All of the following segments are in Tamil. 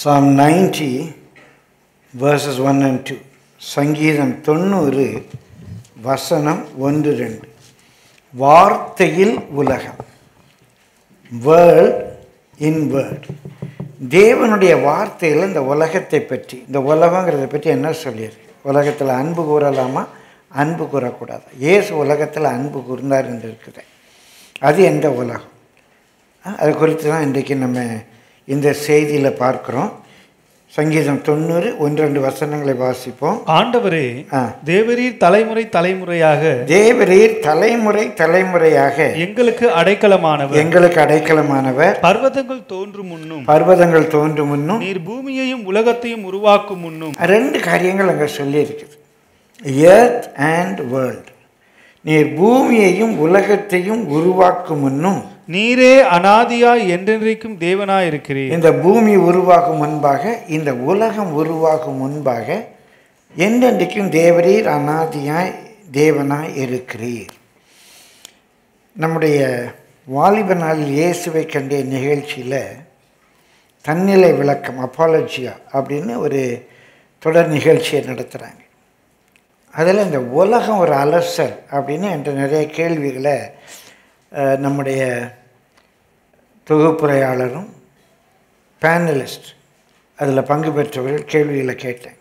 Psalm 90, verses 1 and 2. சங்கீதம் தொண்ணூறு வசனம் ஒன்று ரெண்டு வார்த்தையில் உலகம் வேர்ல்ட் இன் வேர்ல்ட் தேவனுடைய வார்த்தையில் இந்த உலகத்தை பற்றி இந்த உலகங்கிறத பற்றி என்ன சொல்லியிருக்கு உலகத்தில் அன்பு கூறலாமா அன்பு கூறக்கூடாது இயேசு உலகத்தில் அன்பு கூர்ந்தார் என்று இருக்குது அது எந்த உலகம் அஹ், அது குறித்து தான் இன்றைக்கு நம்ம இந்த செய்தியில் பார்க்குறோம் சங்கீதம் தொண்ணூறு ஒன்று ரெண்டு வசனங்களை வாசிப்போம் ஆண்டவரே ஆ. தேவரீர் தலைமுறை தலைமுறையாக தேவரீர் தலைமுறை தலைமுறையாக எங்களுக்கு அடைக்கலமானவர் எங்களுக்கு அடைக்கலமானவர் பர்வதங்கள் தோன்றும் முன்னும் பர்வதங்கள் தோன்றும் முன்னும் நீர் பூமியையும் உலகத்தையும் உருவாக்கும் முன்னும் ரெண்டு காரியங்கள் அங்கே சொல்லியிருக்குது எர்த் அண்ட் வேர்ல்ட் நீர் பூமியையும் உலகத்தையும் உருவாக்கும் முன்னும் நீரே அனாதியாய் என்றென்றைக்கும் தேவனாய் இருக்கிறீர் இந்த பூமி உருவாகும் முன்பாக இந்த உலகம் உருவாகும் முன்பாக என்றென்றைக்கும் தேவரீர் அனாதியாய் தேவனாய் இருக்கிறீர் நம்முடைய வாலிப நாளில் இயேசுவை கண்டிய நிகழ்ச்சியில் தன்னிலை விளக்கம் அப்பாலஜியா அப்படின்னு ஒரு தொடர் நிகழ்ச்சியை நடத்துகிறாங்க அதில் இந்த உலகம் ஒரு அலசல் அப்படின்னு என்ற நிறைய கேள்விகளை அஹ், நம்முடைய தொகுப்புரையாளரும் பேனலிஸ்ட் அதில் பங்கு பெற்றவர்கள் கேள்விகளை கேட்டாங்க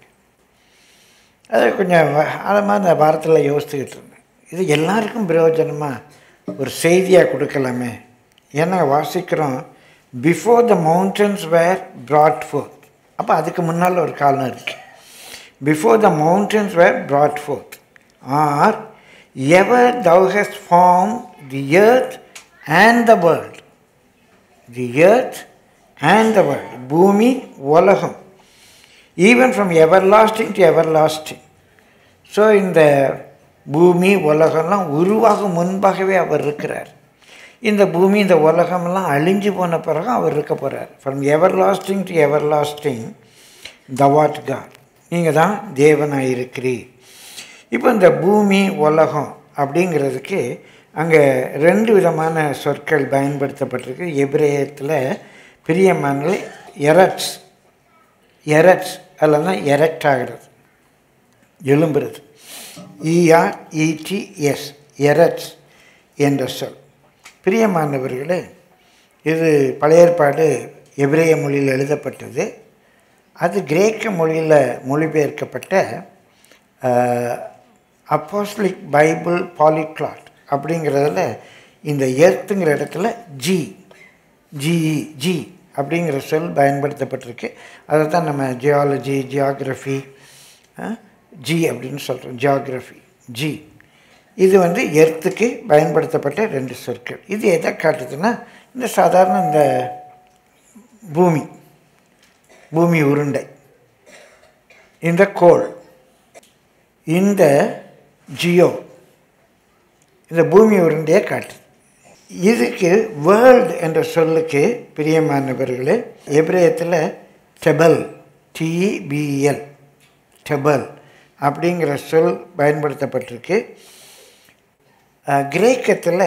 அதை கொஞ்சம் ஆழமாக அந்த வாரத்தில் யோசித்துக்கிட்டு இருந்தேன் இது எல்லாருக்கும் பிரயோஜனமாக ஒரு செய்தியாக கொடுக்கலாமே ஏன்னா வாசிக்கிறோம் பிஃபோர் த மவுண்டன்ஸ் வேர் brought forth அப்போ அதுக்கு முன்னால் ஒரு காலம் இருக்கு பிஃபோர் த mountains where brought forth or ever thou hast formed the earth and the world the earth and the world பூமி உலகம் even from everlasting to everlasting so இந்த பூமி உலகம்லாம் உருவாகும் முன்பாகவே அவர் இருக்கிறார் இந்த பூமி இந்த உலகமெல்லாம் அழிஞ்சு போன பிறகு அவர் இருக்க போகிறார் from everlasting to everlasting தவாட் காட் நீங்கள் தான் தேவனாக இருக்கிறீர் இப்போ இந்த பூமி உலகம் அப்படிங்கிறதுக்கு அங்கே ரெண்டு விதமான சொற்கள் பயன்படுத்தப்பட்டிருக்கு எபிரேயத்தில் பிரியமானது எரட்ஸ் எரட்ஸ் அதில் தான் எரக்ட் ஆகிறது எழும்புறது இஆர் இடிஎஸ் எரட்ஸ் என்ற சொல் பிரியமானவர்களே இது பழைய ஏற்பாடு எபிரேய மொழியில் எழுதப்பட்டது அது கிரேக்க மொழியில் மொழிபெயர்க்கப்பட்ட அப்போஸ்லிக் பைபிள் பாலிக்ளாட் அப்படிங்கிறதுல இந்த எர்த்துங்கிற இடத்துல ஜி ஜிஇ ஜி அப்படிங்கிற சொல் பயன்படுத்தப்பட்டிருக்கு அதை தான் நம்ம ஜியாலஜி ஜியாகிரஃபி ஜி அப்படின்னு சொல்கிறோம் ஜியாகிரஃபி ஜி இது வந்து எர்த்துக்கு பயன்படுத்தப்பட்ட ரெண்டு சொற்கள் இது எதை காட்டுதுன்னா இந்த சாதாரண இந்த பூமி பூமி உருண்டை இந்த கோள் இந்த ஜியோ இந்த பூமி உருண்டையை காட்டுது இதுக்கு வேர்ல்டு என்ற சொல்லுக்கு பிரியமானவர்களே எபிரேயத்தில் டெபல் டிஇபிஎல் டெபல் அப்படிங்கிற சொல் பயன்படுத்தப்பட்டிருக்கு அஹ், கிரேக்கத்தில்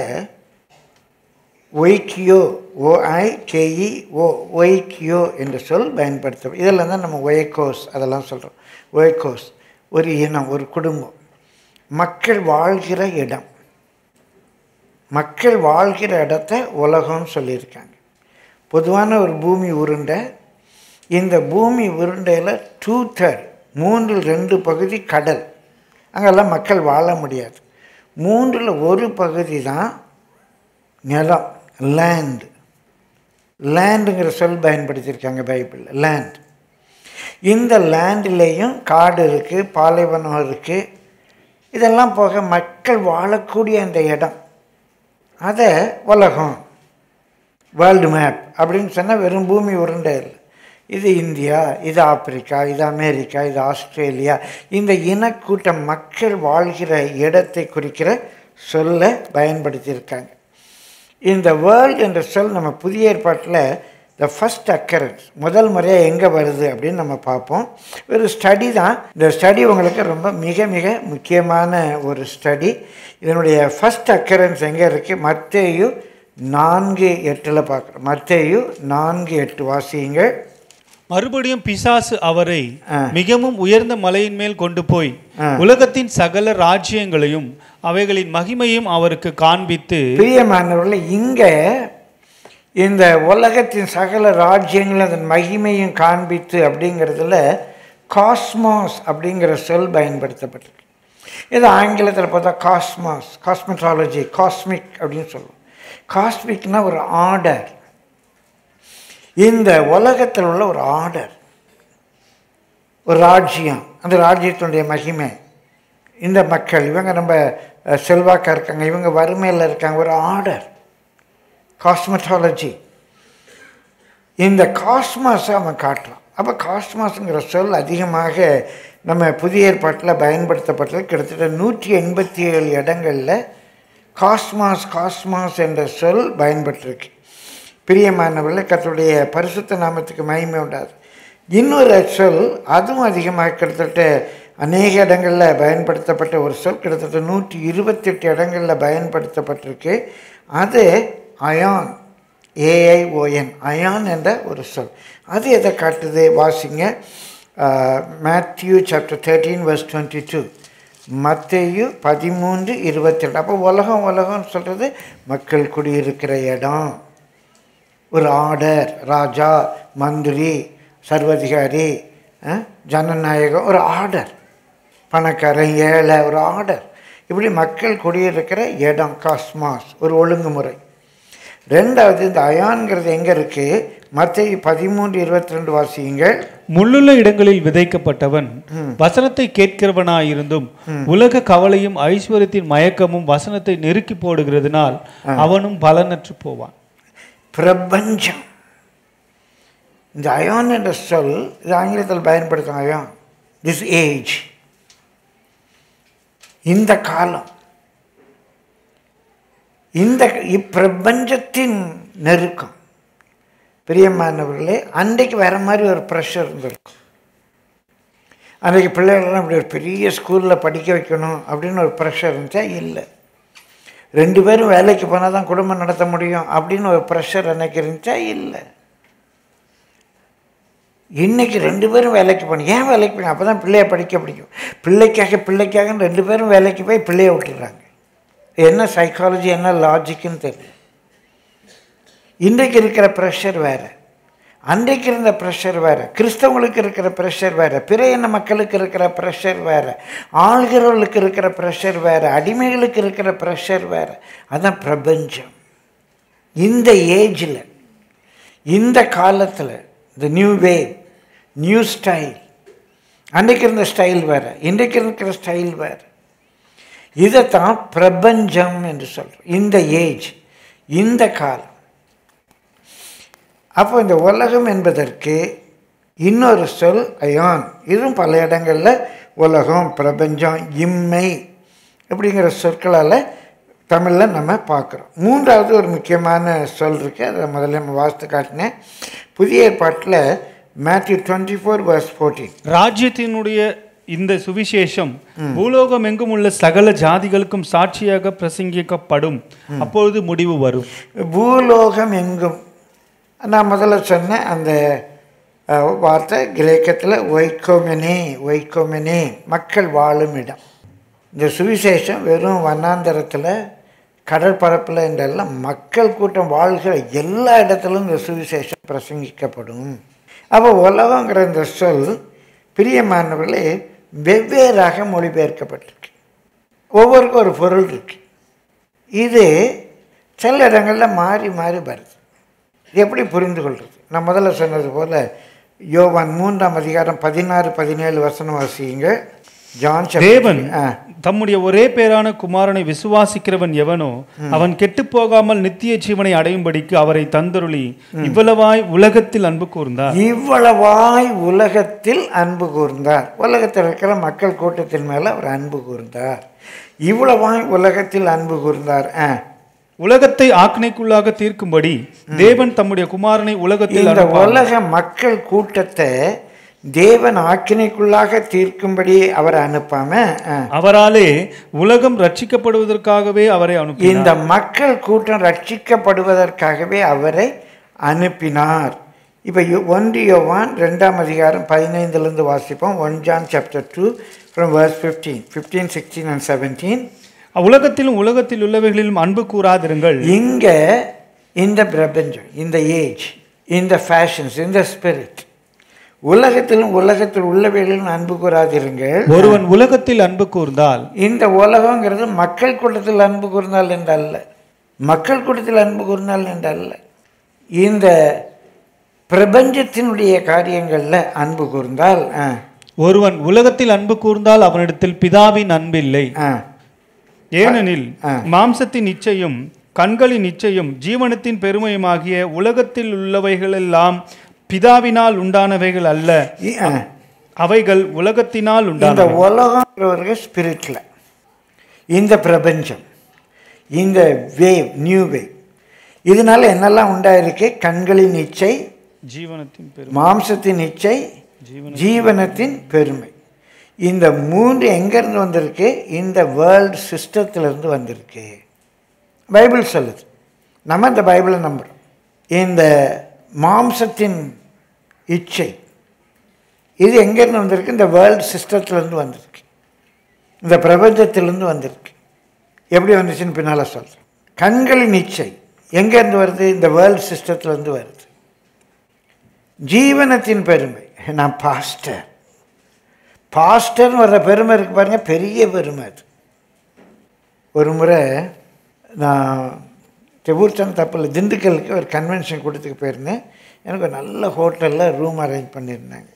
ஒய்கியோ ஓஐ கேஇ ஓ ஒய்கியோ என்ற சொல் பயன்படுத்த இதெல்லாம் தான் நம்ம ஒயக்கோஸ் அதெல்லாம் சொல்கிறோம் ஒயக்கோஸ் ஒரு இனம் ஒரு குடும்பம் மக்கள் வாழ்கிற இடம் மக்கள் வாழ்கிற இடத்த உலகம்னு சொல்லியிருக்காங்க பொதுவான ஒரு பூமி உருண்டை இந்த பூமி உருண்டையில் டூ தேர்ட் மூன்றில் ரெண்டு பகுதி கடல் அங்கெல்லாம் மக்கள் வாழ முடியாது மூன்றில் ஒரு பகுதி தான் நிலம் லேண்ட் லேண்டுங்கிற சொல் பயன்படுத்தியிருக்காங்க பைபிளில் லேண்ட் இந்த லேண்ட்லேயும் காடு இருக்குது பாலைவனம் இருக்குது இதெல்லாம் போக மக்கள் வாழக்கூடிய அந்த இடம் அதை உலகம் வேர்ல்டு மேப் அப்படின்னு சொன்னால் வெறும் பூமி உருண்டை இல்லை இது இந்தியா இது ஆப்பிரிக்கா இது அமெரிக்கா இது ஆஸ்திரேலியா இந்த இனக்கூட்ட மக்கள் வாழ்கிற இடத்தை குறிக்கிற சொல்லை பயன்படுத்தியிருக்காங்க இந்த வேர்ல்டு என்ற சொல் நம்ம புதிய ஏற்பாட்டில் த ஃபஸ்ட் அக்கரன்ஸ் முதல் முறையாக எங்கே வருது அப்படின்னு நம்ம பார்ப்போம் ஒரு ஸ்டடி தான் இந்த ஸ்டடி உங்களுக்கு ரொம்ப மிக மிக முக்கியமான ஒரு ஸ்டடி இதனுடைய ஃபஸ்ட் அக்கரன்ஸ் எங்கே இருக்குது மத்தேயு நான்கு எட்டில் பார்க்குறோம் மத்தேயு நான்கு எட்டு வாசியுங்கள் மறுபடியும் பிசாசு அவரை ஆ. மிகவும் உயர்ந்த மலையின் மேல் கொண்டு போய் ஆ. உலகத்தின் சகல ராஜ்யங்களையும் அவைகளின் மகிமையும் அவருக்கு காண்பித்து பிரியமானவர்களே இங்க இந்த உலகத்தின் சகல ராஜ்யங்களும் அதன் மகிமையும் காண்பித்து அப்படிங்கிறதுல காஸ்மாஸ் அப்படிங்கிற சொல் பயன்படுத்தப்பட்டிருக்கு இது ஆங்கிலத்தில் பார்த்தா காஸ்மாஸ் காஸ்மெட்டாலஜி காஸ்மிக் அப்படின்னு சொல்லுவோம் காஸ்மிக்னா ஒரு ஆர்டர் இந்த உலகத்தில் உள்ள ஒரு ஆர்டர் ஒரு ராஜ்யம் அந்த ராஜ்யத்தினுடைய மகிமை இந்த மக்கள் இவங்க நம்ம அஹ், செல்வாக்கா இருக்காங்க இவங்க வறுமையில் இருக்காங்க ஒரு ஆர்டர் காஸ்மெட்டாலஜி இந்த காஸ்மாஸை அவன் காட்டுறான் அப்போ காஸ்மாஸுங்கிற சொல் அதிகமாக நம்ம புதிய ஏற்பாட்டில் பயன்படுத்தப்பட்டது கிட்டத்தட்ட நூற்றி எண்பத்தி ஏழு இடங்களில் காஸ்மாஸ் காஸ்மாஸ் என்ற சொல் பயன்பட்டிருக்கு பிரியமானவர்களே கர்த்தருடைய பரிசுத்த நாமத்துக்கு மகிமை உண்டாது இன்னொரு சொல் அதுவும் அதிகமாக கிட்டத்தட்ட அநேக இடங்களில் பயன்படுத்தப்பட்ட ஒரு சொல் கிட்டத்தட்ட நூற்றி இருபத்தெட்டு இடங்களில் பயன்படுத்தப்பட்டிருக்கு அது அயான் ஏஐஓஎன் அயான் என்ற ஒரு சொல் அது எதை காட்டுது வாசிங்க Matthew chapter thirteen verse twenty two மத்தேயு பதிமூன்று இருபத்தி ரெண்டு அப்போ உலகம் உலகம்னு சொல்கிறது மக்கள் குடியிருக்கிற இடம் ஒரு ஆர்டர் ராஜா மந்திரி சர்வதிகாரி அஹ், ஜனநாயகம் ஒரு ஆர்டர் பணக்காரன் ஏழை ஒரு ஆர்டர் இப்படி மக்கள் குடியிருக்கிற இடம் காஸ்மாஸ் ஒரு ஒழுங்குமுறை ரெண்டாவது இந்த அயான்கிறது எங்கே இருக்குது மத்திய பதிமூன்று இருபத்தி ரெண்டு வாசியுங்கள் முள்ளுள்ள இடங்களில் விதைக்கப்பட்டவன் வசனத்தை கேட்கிறவனாயிருந்தும் உலக கவலையும் ஐஸ்வர்யத்தின் மயக்கமும் வசனத்தை நெருக்கி போடுகிறதுனால் அவனும் பலனற்று போவான் பிரபஞ்சம் இந்த அயான் என்ற சொல் இது ஆங்கிலத்தில் பயன்படுத்தும் அயான் திஸ் ஏஜ் இந்த காலம் இந்த இப்பிரபஞ்சத்தின் நெருக்கம் பிரியமானவர்களே அன்றைக்கு வேற மாதிரி ஒரு ப்ரெஷர் இருந்திருக்கும் அன்றைக்கு பிள்ளைகளெல்லாம் இப்படி ஒரு பெரிய ஸ்கூலில் படிக்க வைக்கணும் அப்படின்னு ஒரு ப்ரெஷர் இருந்துச்சா இல்லை ரெண்டு பேரும் வேலைக்கு போனால் தான் குடும்பம் நடத்த முடியும் அப்படின்னு ஒரு ப்ரெஷர் அன்னைக்கு இருந்துச்சா இல்லை இன்னைக்கு ரெண்டு பேரும் வேலைக்கு போகணும் ஏன் வேலைக்கு போகணும் அப்போ தான் பிள்ளைய படிக்க பிடிக்கும் பிள்ளைக்காக பிள்ளைக்காக ரெண்டு பேரும் வேலைக்கு போய் பிள்ளைய விட்டுறாங்க என்ன சைக்காலஜி என்ன லாஜிக்குன்னு தெரியல இன்றைக்கு இருக்கிற ப்ரெஷர் வேறு அன்றைக்கு இருந்த ப்ரெஷர் வேறு கிறிஸ்தவங்களுக்கு இருக்கிற ப்ரெஷர் வேறு பிற இன மக்களுக்கு இருக்கிற ப்ரெஷர் வேறு ஆள்கிறவர்களுக்கு இருக்கிற ப்ரெஷர் வேறு அடிமைகளுக்கு இருக்கிற ப்ரெஷர் வேறு அதான் பிரபஞ்சம் இந்த ஏஜில் இந்த காலத்தில் இந்த நியூ வேவ் நியூ ஸ்டைல் அன்றைக்கு இருந்த ஸ்டைல் வேறு இன்றைக்கு இருக்கிற ஸ்டைல் வேறு இதைத்தான் பிரபஞ்சம் என்று சொல்கிறோம் இந்த ஏஜ் இந்த காலம் அப்போ இந்த உலகம் என்பதற்கு இன்னொரு சொல் அயான் இதுவும் பல இடங்களில் உலகம் பிரபஞ்சம் இம்மை அப்படிங்கிற சொற்களால் தமிழில் நம்ம பார்க்குறோம் மூன்றாவது ஒரு முக்கியமான சொல் இருக்குது அதை முதல்ல நம்ம வாசித்து காட்டினேன் புதிய ஏற்பாட்டில் Matthew twenty four verse fourteen ராஜ்யத்தினுடைய இந்த சுவிசேஷம் பூலோகம் எங்கும் உள்ள சகல ஜாதிகளுக்கும் சாட்சியாக பிரசங்கிக்கப்படும் அப்பொழுது முடிவு வரும் பூலோகம் எங்கும் நான் முதல்ல சொன்னேன் அந்த அஹ், வார்த்தை கிரேக்கத்தில் ஒய்கோமெனே ஒய்கோமெனே மக்கள் வாழும் இடம் இந்த சுவிசேஷம் வெறும் வண்ணாந்தரத்தில் கடற்பரப்பில் என்றெல்லாம் மக்கள் கூட்டம் வாழ்கிற எல்லா இடத்துலும் இந்த சுவிசேஷம் பிரசங்கிக்கப்படும் அப்போ உலகங்கிற இந்த சொல் பிரியமானவர்களே வெவ்வேறாக மொழிபெயர்க்கப்பட்டிருக்கு ஒவ்வொருக்கும் ஒரு பொருள் இருக்கு இது சில இடங்களில் மாறி மாறி வருது இது எப்படி புரிந்து கொள்வது நான் முதல்ல சொன்னது போல் யோவான் மூன்றாம் அதிகாரம் பதினாறு பதினேழு வசனம் வாசியுங்க ஜான் chapter தேவன் three. ஆ தம்முடைய ஒரே பேரான குமாரனை விசுவாசிக்கிறவன் எவனோ அவன் கெட்டுப் போகாமல் நித்திய ஜீவனை அடையும்படிக்கு அவரை தந்தருளி இவ்வளவாய் உலகத்தில் அன்பு கூர்ந்தார் இவ்வளவாய் உலகத்தில் அன்பு கூர்ந்தார் உலகத்தில் இருக்கிற மக்கள் கூட்டத்தின் மேலே அவர் அன்பு கூர்ந்தார் இவ்வளவாய் உலகத்தில் அன்பு கூர்ந்தார் ஆ உலகத்தை ஆக்னைக்குள்ளாக தீர்க்கும்படி தேவன் தம்முடைய குமாரனை உலகத்தில் இந்த அனுப்பார். உலக மக்கள் கூட்டத்தை தேவன் ஆக்கினைக்குள்ளாக தீர்க்கும்படி அவர் அனுப்பாம ஆ, அவராலே உலகம் ரட்சிக்கப்படுவதற்காகவே அவரை அனுப்பினார் இந்த மக்கள் கூட்டம் ரட்சிக்கப்படுவதற்காகவே அவரை அனுப்பினார் இப்போ ஒன்று யோவான் ரெண்டாம் அதிகாரம் பதினைந்துலேருந்து வாசிப்போம் one John chapter two from verse fifteen fifteen sixteen and seventeen உலகத்திலும் உலகத்தில் உள்ளவைகளிலும் அன்பு கூறாதிருங்கள் இங்கே இந்த பிரபஞ்சம் இந்த ஏஜ் இந்த ஃபேஷன்ஸ் இந்த ஸ்பிரிட் உலகத்திலும் உலகத்தில் உள்ளவைகளிலும் அன்பு கூறாதிருங்கள் ஒருவன் உலகத்தில் அன்பு கூர்ந்தால் இந்த உலகங்கிறது மக்கள் கூட்டத்தில் அன்பு கூர்ந்தால் என்றல்ல மக்கள் கூட்டத்தில் அன்பு கூர்ந்தால் என்றல்ல இந்த பிரபஞ்சத்தினுடைய காரியங்களில் அன்பு கூர்ந்தால் ஆ ஒருவன் உலகத்தில் அன்பு கூர்ந்தால் அவனிடத்தில் பிதாவின் அன்பில்லை ஆ ஏனெனில் ஆ. மாம்சத்தின் இச்சையும் கண்களின் இச்சையும் ஜீவனத்தின் பெருமையுமாகிய உலகத்தில் உள்ளவைகளெல்லாம் பிதாவினால் உண்டானவைகள் அல்ல இ- ஆ. அவைகள் உலகத்தினால் இந்த உண்டான உலகங்கிறவர்கள் ஸ்பிரிட்டில் இந்த பிரபஞ்சம் இந்த வேவ் நியூ வேவ் இதனால என்னெல்லாம் உண்டாயிருக்கு கண்களின் இச்சை ஜீவனத்தின் பெருமை மாம்சத்தின் இச்சை ஜீவன ஜீவனத்தின் பெருமை இந்த மூன்று எங்கேருந்து வந்திருக்கு இந்த வேர்ல்டு சிஸ்டத்திலிருந்து வந்திருக்கு பைபிள் சொல்லுது நம்ம இந்த பைபிளை நம்புகிறோம் இந்த மாம்சத்தின் இச்சை இது எங்கேருந்து வந்திருக்கு இந்த வேர்ல்டு சிஸ்டத்திலேருந்து வந்திருக்கு இந்த பிரபஞ்சத்திலேருந்து வந்திருக்கு எப்படி வந்துச்சுன்னு பின்னால் சொல்கிறேன் கண்களின் இச்சை எங்கேருந்து வருது இந்த வேர்ல்டு சிஸ்டத்திலேருந்து வருது ஜீவனத்தின் பெருமை நான் பாஸ்டர் பாஸ்டர்னு வர்ற பெருமை இருக்கு பாருங்க பெரிய பெருமை அது ஒரு முறை நான் தெபூர்ச்சன் தப்பில் திண்டுக்கலுக்கு ஒரு கன்வென்ஷன் கொடுத்துக்கு போயிருந்தேன் எனக்கு ஒரு நல்ல ஹோட்டலில் ரூம் அரேஞ்ச் பண்ணியிருந்தாங்க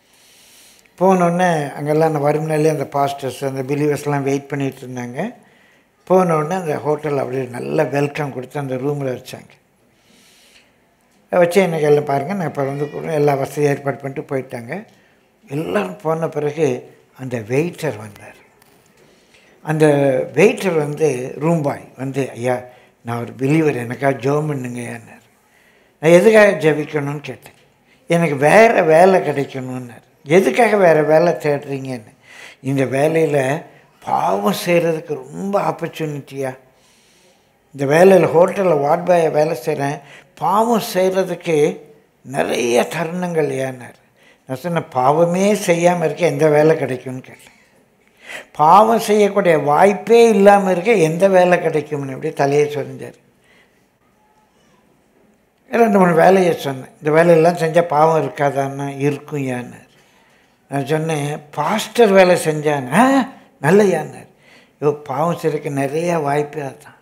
போனோடனே அங்கெல்லாம் அந்த வரும்னாலே அந்த பாஸ்டர்ஸ் அந்த பிலீவர்ஸ்லாம் வெயிட் பண்ணிகிட்டு இருந்தாங்க போனோடனே அந்த ஹோட்டல் அப்படியே நல்ல வெல்கம் கொடுத்து அந்த ரூமில் வச்சாங்க வச்சு எனக்கு எல்லாம் பாருங்கள் நான் இப்போ வந்து கூட எல்லா வசதியும் ஏற்பாடு பண்ணிட்டு போயிட்டாங்க எல்லோரும் போன பிறகு அந்த வெயிட்டர் வந்தார் அந்த வெயிட்டர் வந்து ரூம் பாய் வந்து ஐயா நான் ஒரு பிலீவர் எனக்காக ஜோம் பண்ணுங்கய்யான்னார் நான் எதுக்காக ஜெபிக்கணும்னு கேட்டேன் எனக்கு வேறு வேலை கிடைக்கணும்னார் எதுக்காக வேறு வேலை தேடுறீங்கன்னு இந்த வேலையில் பாவம் செய்கிறதுக்கு ரொம்ப ஆப்பர்ச்சுனிட்டியா இந்த வேலையில் ஹோட்டலில் வார்ட் பாயை வேலை செய்கிறேன் பாவம் செய்கிறதுக்கு நிறைய தருணங்கள் ஏன்னார் நான் சொன்னேன் பாவமே செய்யாமல் இருக்க எந்த வேலை கிடைக்கும்னு கேட்டேன் பாவம் செய்யக்கூடிய வாய்ப்பே இல்லாமல் இருக்க எந்த வேலை கிடைக்கும்னு இப்படி தலையை சொரிஞ்சார் ரெண்டு மூணு வேலையை சொன்னேன் இந்த வேலையெல்லாம் செஞ்சால் பாவம் இருக்காதான்னா இருக்கும் ஏன்னார் நான் சொன்னேன் பாஸ்டர் வேலை செஞ்சான் ஆ நல்ல ஏன்னார் ஐயோ பாவம் செய்யறதுக்கு நிறைய வாய்ப்பு அதுதான்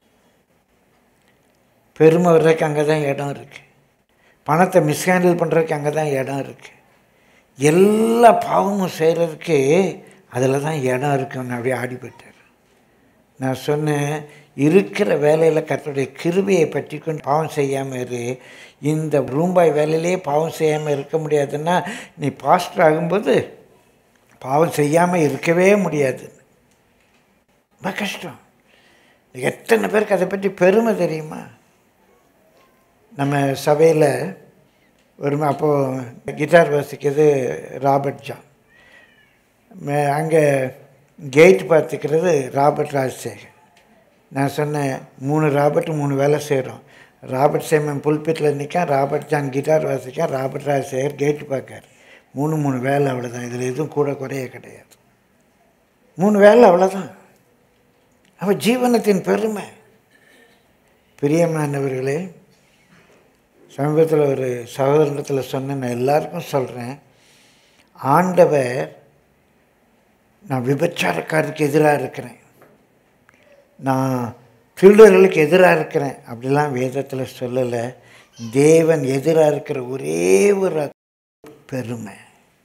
பெருமை வர்றதுக்கு அங்கே தான் இடம் இருக்குது பணத்தை மிஸ்ஹேண்டில் பண்ணுறதுக்கு அங்கே தான் இடம் இருக்குது எல்லா பாவமும் செய்கிறதுக்கு அதில் தான் இடம் இருக்குன்னு அப்படியே ஆடிப்பட்டார் நான் சொன்னேன் இருக்கிற வேலையில் கர்த்தருடைய கிருபையை பற்றி கொண்டு பாவம் செய்யாமல் இரு இந்த ரூம்பாய் வேலையிலே பாவம் செய்யாமல் இருக்க முடியாதுன்னா நீ பாஸ்டர் ஆகும்போது பாவம் செய்யாமல் இருக்கவே முடியாது ரொம்ப கஷ்டம் எத்தனை பேருக்கு அதை பற்றி பெருமை தெரியுமா நம்ம சபையில் ஒரு அப்போது கிட்டார் வாசிக்கிறது ராபர்ட் ஜான் அங்கே கேட் பார்த்துக்கிறது ராபர்ட் ராஜசேகர் நான் சொன்னேன் மூணு ராபர்ட் மூணு வேலை செய்கிறோம் ராபர்ட் சேமன் புல்பிட்டில் நிற்கான் ராபர்ட் ஜான் கிட்டார் வாசிக்கான் ராபர்ட் ராஜசேகர் கேட்டு பார்க்கார் மூணு மூணு வேலை அவ்வளோதான் இதில் எதுவும் கூட குறைய கிடையாது மூணு வேலை அவ்வளோதான் அவ ஜீவனத்தின் பெருமை பிரியமானவர்களே சமீபத்தில் ஒரு சகோதரத்தில் சொன்னேன் நான் எல்லாருக்கும் சொல்கிறேன் ஆண்டவர் நான் விபச்சாரக்காரருக்கு எதிராக இருக்கிறேன் நான் திருடர்களுக்கு எதிராக இருக்கிறேன் அப்படிலாம் வேதத்தில் சொல்லலை தேவன் எதிராக இருக்கிற ஒரே ஒரு பெருமை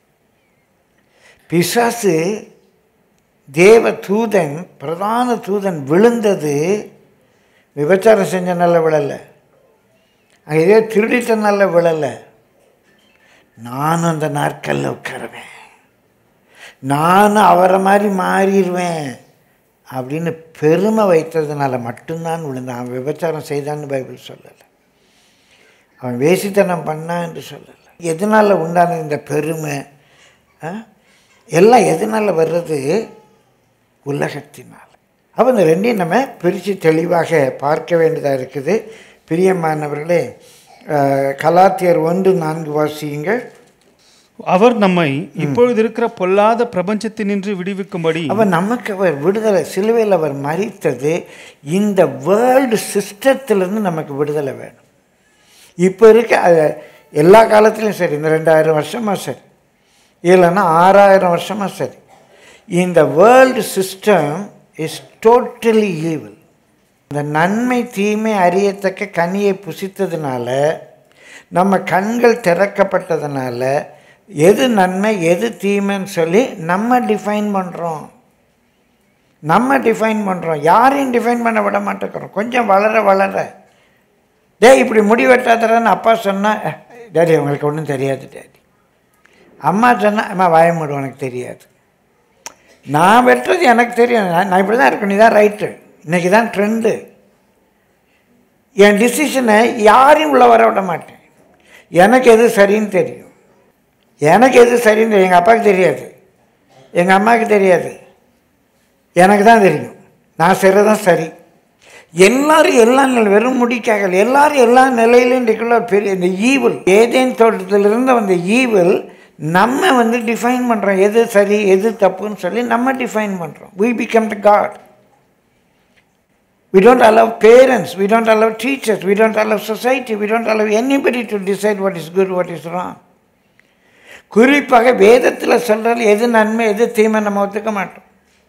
பிசாசு தேவ தூதன் பிரதான தூதன் விழுந்தது விபச்சாரம் செஞ்சனால விழலை அங்கே இதே திருடித்தனால விழலை நானும் அந்த நாட்களில் உட்காருவேன் நானும் அவரை மாதிரி மாறிடுவேன் அப்படின்னு பெருமை வைத்ததுனால மட்டும்தான் விழுந்தான் அவன் விபச்சாரம் செய்தான்னு பைபிள் சொல்லலை அவன் வேசித்தனம் பண்ணான் என்று சொல்லலை எதனால் உண்டான இந்த பெருமை ஆ? எல்லாம் எதனால் வர்றது உலகத்தினால் அப்போ இந்த ரெண்டையும் நம்ம பிரித்து தெளிவாக பார்க்க வேண்டியதாக இருக்குது பிரியமானவர்களே அஹ், கலாத்தியர் ஒன்று நான்கு வாசியுங்கள் அவர் நம்மை இப்பொழுது இருக்கிற பொல்லாத பிரபஞ்சத்தினின்று விடுவிக்கும்படி அவர் நமக்கு அவர் விடுதலை சிலுவையில் அவர் மறித்தது இந்த வேர்ல்டு சிஸ்டத்திலிருந்து நமக்கு விடுதலை வேணும் இப்போ இருக்க அது எல்லா காலத்துலேயும் சரி இந்த ரெண்டாயிரம் வருஷமாக சரி இல்லைன்னா ஆறாயிரம் வருஷமாக சரி இந்த world system is totally evil இந்த நன்மை தீமை அறியத்தக்க கனியை புசித்ததுனால நம்ம கண்கள் திறக்கப்பட்டதுனால எது நன்மை எது தீமைன்னு சொல்லி நம்ம டிஃபைன் பண்ணுறோம் நம்ம டிஃபைன் பண்ணுறோம் யாரையும் டிஃபைன் பண்ண விட மாட்டேங்கிறோம் கொஞ்சம் வளர வளர டேய் இப்படி முடி வெட்டாதரன்னு அப்பா சொன்னால் டேடி உங்களுக்கு ஒன்றும் தெரியாது டேடி அம்மா சொன்னால் அம்மா வாய மூடு உனக்கு தெரியாது நான் வெட்டுறது எனக்கு தெரியும் நான் நான் இப்படி தான் இருக்கணும் நீ தான் ரைட்டு இன்றைக்கி தான் ட்ரெண்டு என் டிசிஷனை யாரையும் உள்ள வர விட மாட்டேன் எனக்கு எது சரின்னு தெரியும் எனக்கு எது சரின்னு தெரியும் எங்கள் அப்பாவுக்கு தெரியாது எங்கள் அம்மாவுக்கு தெரியாது எனக்கு தான் தெரியும் நான் செய்கிறது தான் சரி எல்லாரும் எல்லா நிலை வெறும் முடிக்காக எல்லாரும் எல்லா நிலையிலும் இன்றைக்குள்ள ஒரு பெரிய இந்த ஈவில் ஏதேன் தோட்டத்திலிருந்து வந்த ஈவில் நம்ம வந்து டிஃபைன் பண்ணுறோம் எது சரி எது தப்புன்னு சொல்லி நம்ம டிஃபைன் பண்ணுறோம் we become the god we don't allow parents we don't allow teachers we don't allow society we don't allow anybody to decide what is good what is wrong குறிப்பாக வேதத்தில் சொல்கிறது எது நன்மை எது தீமை நம்ம ஒத்துக்க மாட்டோம்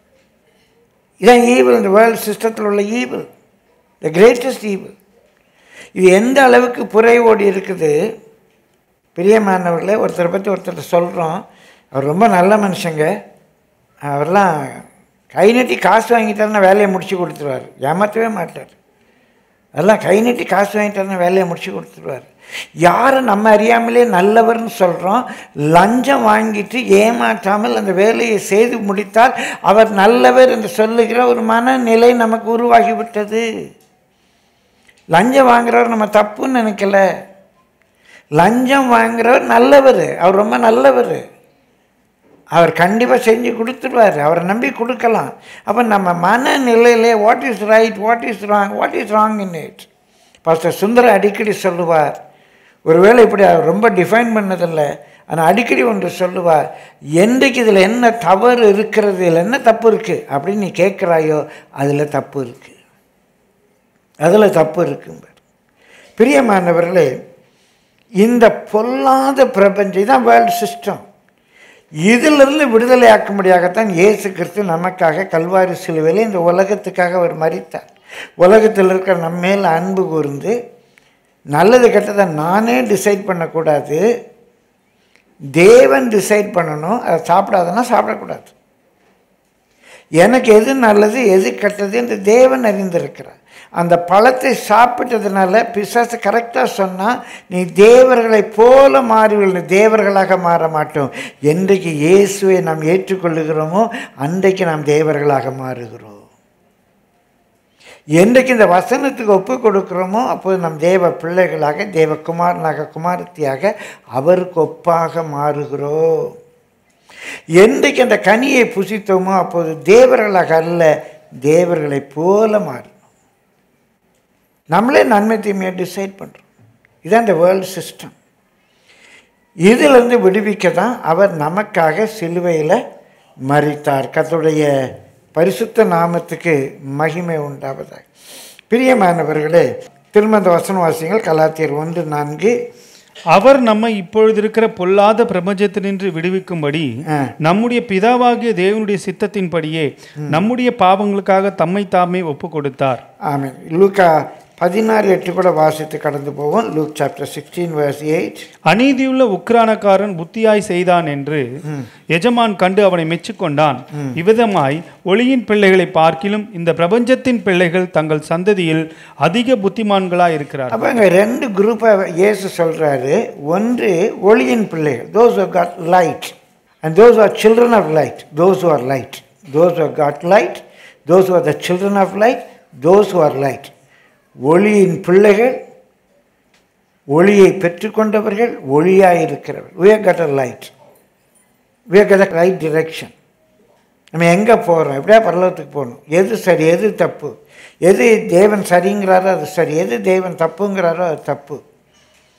இதான் ஈவில் இந்த வேர்ல்டு சிஸ்டத்தில் உள்ள ஈவில் த கிரேட்டஸ்ட் ஈவில் இது எந்த அளவுக்கு புரை ஓடி இருக்குது பிரியமானவர்களே ஒருத்தரை பற்றி ஒருத்தர் சொல்கிறோம் அவர் ரொம்ப நல்ல மனுஷங்க அவர்லாம் கை நீட்டி காசு வாங்கிட்டாருன்னா வேலையை முடிச்சு கொடுத்துருவார் ஏமாற்றவே மாட்டார் அதெல்லாம் கை நீட்டி காசு வாங்கிட்டாருன்னா வேலையை முடிச்சு கொடுத்துருவார் யாரை நம்ம அறியாமலே நல்லவர்னு சொல்கிறோம் லஞ்சம் வாங்கிட்டு ஏமாற்றாமல் அந்த வேலையை செய்து முடித்தால் அவர் நல்லவர் என்று சொல்லுகிற ஒரு மனநிலை நமக்கு உருவாகிவிட்டது லஞ்சம் வாங்குறவர் நம்ம தப்புன்னு நினைக்கல லஞ்சம் வாங்குறவர் நல்லவர் அவர் ரொம்ப நல்லவர் அவர் கண்டிப்பாக செஞ்சு கொடுத்துருவார் அவரை நம்பி கொடுக்கலாம் அப்போ நம்ம மனநிலையிலே what is right what is wrong what is wrong in it pastor Sundar அடிக்கடி சொல்லுவார் ஒருவேளை இப்படி அவர் ரொம்ப டிஃபைன் பண்ணதில்லை ஆனால் அடிக்கடி ஒன்று சொல்லுவார் என்றைக்கு இதில் என்ன தவறு இருக்கிறது இதில் என்ன தப்பு இருக்குது அப்படின்னு நீ கேட்குறாயோ அதில் தப்பு இருக்குது அதில் தப்பு இருக்கும்பார் பிரியமானவர்களே இந்த பொல்லாத பிரபஞ்சம் இதான் வேர்ல்டு சிஸ்டம் இதிலிருந்து விடுதலையாக்கும்படியாகத்தான் இயேசு கிறிஸ்து நமக்காக கல்வாரி சிலுவையில் இந்த உலகத்துக்காக அவர் மறித்தார் உலகத்தில் இருக்கிற நம்ம மேல் அன்பு கூர்ந்து நல்லது கெட்டதை நானே டிசைட் பண்ணக்கூடாது தேவன் டிசைட் பண்ணணும் அதை சாப்பிடாதன்னா சாப்பிடக்கூடாது எனக்கு எது நல்லது எது கெட்டது என்று தேவன் அறிந்திருக்கிறார் அந்த பழத்தை சாப்பிட்டதுனால பிசாசு கரெக்டாக சொன்னால் நீ தேவர்களை போல மாறுவீர்கள் தேவர்களாக மாற மாட்டோம் என்றைக்கு இயேசுவை நாம் ஏற்றுக்கொள்ளுகிறோமோ அன்றைக்கு நாம் தேவர்களாக மாறுகிறோம் என்றைக்கு இந்த வசனத்துக்கு ஒப்பு கொடுக்குறோமோ அப்போது நம் தேவ பிள்ளைகளாக தேவ குமாரனாக குமாரத்தியாக அவருக்கு ஒப்பாக மாறுகிறோம் என்றைக்கு அந்த கனியை புசித்தோமோ அப்போது தேவர்களாக அல்ல தேவர்களைப் போல மாறணும் நம்மளே நன்மை தீமையை டிசைட் பண்ணுறோம் இதான் இந்த வேர்ல்டு சிஸ்டம் இதிலிருந்து விடுவிக்க தான் அவர் நமக்காக சிலுவையில் மறித்தார் கர்த்தருடைய பரிசுத்த நாமத்துக்கு மகிமை உண்டாவதாக பிரியமானவர்களே திருமந்த வசன வாசியங்கள் கலாத்தியர் ஒன்று நான்கு அவர் நம்மை இப்பொழுது இருக்கிற பொல்லாத பிரபஞ்சத்தினின்று விடுவிக்கும்படி ஆ. நம்முடைய பிதாவாகிய தேவனுடைய சித்தத்தின்படியே நம்முடைய பாவங்களுக்காக தம்மை தாமே ஒப்பு கொடுத்தார் ஆமென் லூக்கா பதினாறு எட்டு கூட வாசித்து கடந்து போவோம் Luke chapter sixteen verse eight அநீதியுள்ள உக்ரானக்காரன் புத்தியாய் செய்தான் என்று எஜமான் கண்டு அவனை மெச்சிக்கொண்டான் இவ்விதமாய் ஒளியின் பிள்ளைகளை பார்க்கிலும் இந்த பிரபஞ்சத்தின் பிள்ளைகள் தங்கள் சந்ததியில் அதிக புத்திமான்களாய் இருக்கிறார் அப்போ இங்கே ரெண்டு குரூப்பை இயேசு சொல்கிறாரு ஒன்று ஒளியின் பிள்ளைகள் those are God light and those are children of light those are light those are God light those are the children of light those are light ஒளியின் பிள்ளைகள் ஒளியை பெற்றுக்கொண்டவர்கள் ஒளியாக இருக்கிறவர் we have got a light we have got a right direction நம்ம எங்கே போகிறோம் எப்படியா பரலோகத்துக்கு போகணும் எது சரி எது தப்பு எது தேவன் சரிங்கிறாரோ அது சரி எது தேவன் தப்புங்கிறாரோ அது தப்பு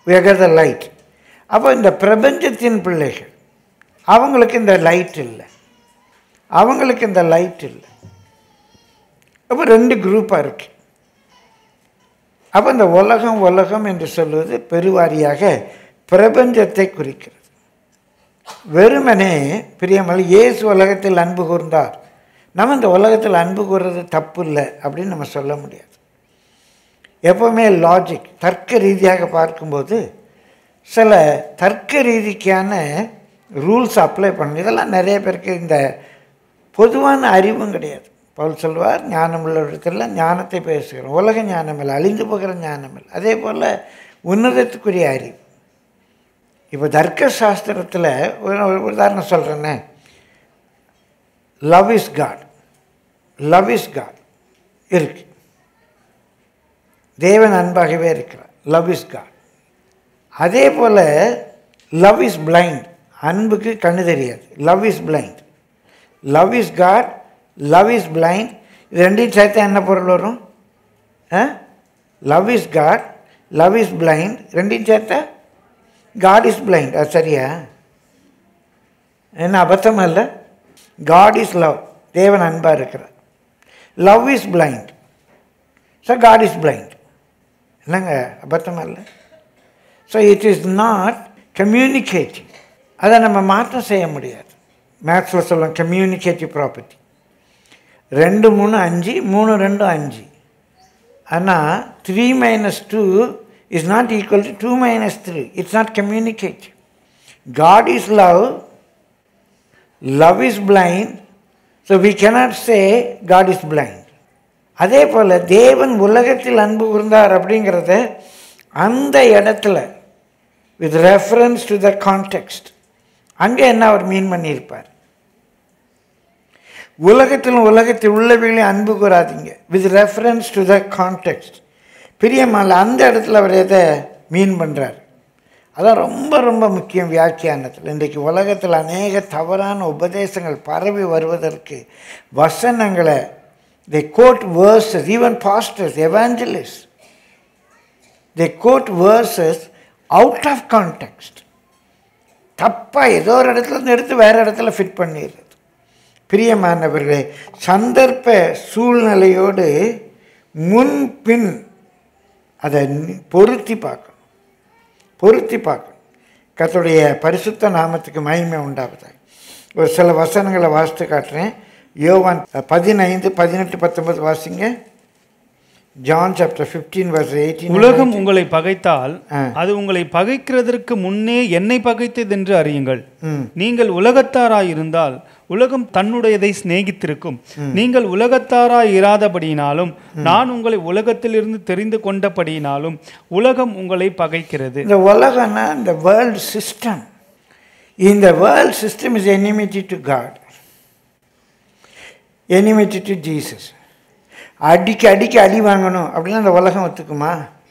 வெகர் த லைட் அப்போ இந்த பிரபஞ்சத்தின் பிள்ளைகள் அவங்களுக்கு இந்த லைட் இல்லை அவங்களுக்கு இந்த லைட் இல்லை அப்போ ரெண்டு குரூப்பாக இருக்கு அப்போ இந்த உலகம் உலகம் என்று சொல்வது பெருவாரியாக பிரபஞ்சத்தை குறிக்கிறது வெறுமனே பிரியமல் இயேசு உலகத்தில் அன்பு கூர்ந்தார் நம்ம இந்த உலகத்தில் அன்பு கூறுறது தப்பு இல்லை அப்படின்னு நம்ம சொல்ல முடியாது எப்போவுமே லாஜிக் தர்க்க ரீதியாக பார்க்கும்போது சில தர்க்க ரீதிக்கான ரூல்ஸ் அப்ளை பண்ணணும் இதெல்லாம் நிறைய பேருக்கு இந்த பொதுவான அறிவும் கிடையாது பவுல் சொல்வார் ஞானம் உள்ள இடத்துல ஞானத்தை பேசுகிறோம் உலக ஞானம் இல்லை அழிந்து போகிற ஞானம் இல்லை அதே போல் உன்னதத்துக்குரிய அறிவு இப்போ தர்க்க சாஸ்திரத்தில் ஒரு ஒரு உதாரணம் சொல்கிறேன்னே love is God love is God இருக்கு தேவன் அன்பாகவே இருக்கிறார் லவ் இஸ் காட் அதே போல் லவ் இஸ் பிளைண்ட் அன்புக்கு கண்ணு தெரியாது love is blind love is God love is blind இது ரெண்டையும் சேர்த்தா என்ன பொருள் வரும் love is God love is blind ரெண்டையும் சேர்த்தா காட் இஸ் பிளைண்ட் அது சரியா என்ன அபத்தம் இல்லை காட் இஸ் லவ் தேவன் அன்பாக இருக்கிறார் love is blind so God is blind என்னங்க அபத்தம் இல்லை so it is not communicative அதை நம்ம மாற்றம் செய்ய முடியாது மேத்ஸில் சொல்லுவோம் கம்யூனிகேட்டிவ் ப்ராப்பர்ட்டி ரெண்டு மூணு அஞ்சு மூணு ரெண்டு அஞ்சு ஆனால் three minus two is not equal to two minus three it's not communicative God is love love is blind so we cannot say God is blind அதே போல் தேவன் உலகத்தில் அன்பு கூர்ந்தார் அப்படிங்கிறத அந்த இடத்துல with reference to the context அங்கே என்ன அவர் மீன் பண்ணியிருப்பார் உலகத்திலும் உலகத்தில் உள்ளவைகளை அன்பு கூறாதீங்க with reference to the context பிரியமால அந்த இடத்துல அவர் எதை மீன் பண்ணுறார் அதான் ரொம்ப ரொம்ப முக்கியம் வியாக்கியானத்தில் இன்றைக்கு உலகத்தில் அநேக தவறான உபதேசங்கள் பரவி வருவதற்கு வசனங்களை they quote verses, even pastors, evangelists, they quote verses out of context. தப்பாக ஏதோ ஒரு இடத்துல இருந்து எடுத்து வேறு இடத்துல ஃபிட் பண்ணிடுறது பிரியமானவர்களே சந்தர்ப்ப சூழ்நிலையோடு முன்பின் அதை நி- பொருத்தி பார்க்கணும் பொருத்தி பார்க்கணும் கர்த்தருடைய பரிசுத்த நாமத்துக்கு மகிமை உண்டாவதாக ஒரு சில வசனங்களை வாசித்து காட்டுறேன் யோவான் பதினைந்து பதினெட்டு பத்தொன்பது வாசிங்க John chapter fifteen verse eighteen உலகம் உங்களை பகைத்தால் ஆ. அது உங்களை பகைக்கிறதற்கு முன்னே என்னை பகைத்தது என்று அறியுங்கள் ம் நீங்கள் உலகத்தாராயிருந்தால் உலகம் தன்னுடையதை சிநேகித்திருக்கும் நீங்கள் உலகத்தாராய் இராதபடியினாலும் நான் உங்களை உலகத்திலிருந்து தெரிந்து கொண்டபடியினாலும் உலகம் உங்களை பகைக்கிறது இந்த உலகம்னா இந்த வேர்ல்டு சிஸ்டம் இந்த world system is enmity to God enmity to Jesus அடிக்க அடிக்க அடி வாங்கணும் அப்படின்னா அந்த உலகம் ஒத்துக்குமா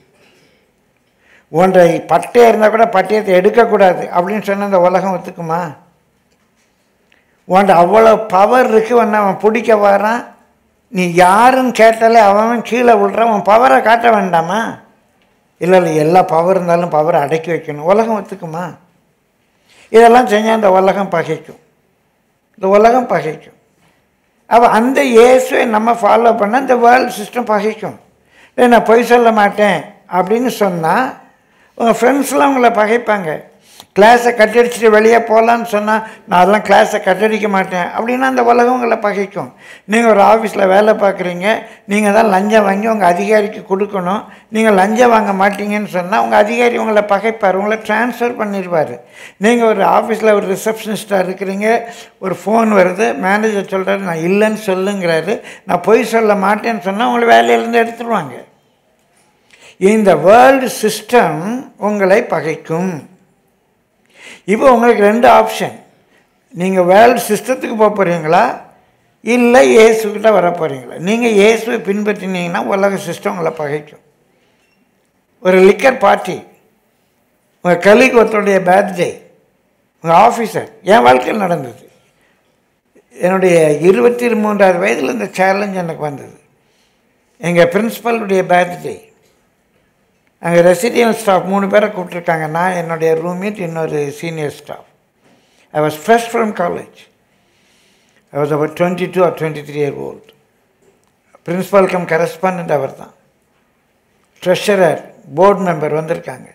ஒன்றை பட்டயம் இருந்தால் கூட பட்டயத்தை எடுக்கக்கூடாது அப்படின்னு சொன்னால் அந்த உலகம் ஒத்துக்குமா உன்ட்ட அவ்வளோ பவர் இருக்கு உன்னை அவன் பிடிக்க வரான் நீ யாருன்னு கேட்டாலே அவன் கீழே விழுறான் உன் பவரை காட்ட வேண்டாமா இல்லை இல்லை எல்லா பவர் இருந்தாலும் பவரை அடக்கி வைக்கணும் உலகம் ஒத்துக்குமா இதெல்லாம் செஞ்சால் இந்த உலகம் பகைக்கும் இந்த உலகம் பகைக்கும் அப்போ அந்த இயேசுவை நம்ம ஃபாலோ பண்ணால் இந்த வேர்ல்டு சிஸ்டம் பகைக்கும் இல்லை நான் பொய் சொல்ல மாட்டேன் அப்படின்னு சொன்னால் உங்கள் ஃப்ரெண்ட்ஸ்லாம் உங்களை பகைப்பாங்க கிளாஸை கட்டடிச்சிட்டு வெளியே போகலான்னு சொன்னால் நான் அதெல்லாம் கிளாஸை கட்டடிக்க மாட்டேன் அப்படின்னா அந்த உலகம் உங்களை பகைக்கும் நீங்கள் ஒரு ஆஃபீஸில் வேலை பார்க்குறீங்க நீங்கள் தான் லஞ்சம் வாங்கி உங்கள் அதிகாரிக்கு கொடுக்கணும் நீங்கள் லஞ்சம் வாங்க மாட்டீங்கன்னு சொன்னால் உங்கள் அதிகாரி உங்களை பகைப்பார் உங்களை ட்ரான்ஸ்ஃபர் பண்ணிடுவார் நீங்கள் ஒரு ஆஃபீஸில் ஒரு ரிசப்ஷனிஸ்ட்டாக இருக்கிறீங்க ஒரு ஃபோன் வருது மேனேஜர் சொல்கிறாரு நான் இல்லைன்னு சொல்லுங்கிறாரு நான் பொய் சொல்ல மாட்டேன்னு சொன்னால் உங்களை வேலையிலேருந்து எடுத்துருவாங்க இந்த வேர்ல்டு சிஸ்டம் உங்களை பகைக்கும் இப்போ உங்களுக்கு ரெண்டு ஆப்ஷன் நீங்கள் வேர்ல்டு சிஸ்டத்துக்கு போக போகிறீங்களா இல்லை இயேசுக்கிட்ட வர போகிறீங்களா நீங்கள் இயேசுவை பின்பற்றினீங்கன்னா உலக சிஸ்டம் உங்களை பகைக்கும் ஒரு லிக்கர் பார்ட்டி உங்கள் கலிக்கு ஒருத்தருடைய பர்த்டே உங்கள் ஆஃபீஸர் என் வாழ்க்கையில் நடந்தது என்னுடைய இருபத்தி மூன்றாவது வயதில் இந்த சேலஞ்ச் எனக்கு வந்தது எங்கள் பிரின்ஸிபலுடைய பர்த்டே அங்கே ரெசிடென்ட் ஸ்டாஃப் மூணு பேரை கூப்பிட்ருக்காங்க நான் என்னுடைய ரூம்மேட் இன்னொரு senior staff I was fresh from college I was அவர் twenty two or twenty three year old principal cum correspondent அவர் தான் ட்ரெஷரர் போர்டு மெம்பர் வந்திருக்காங்க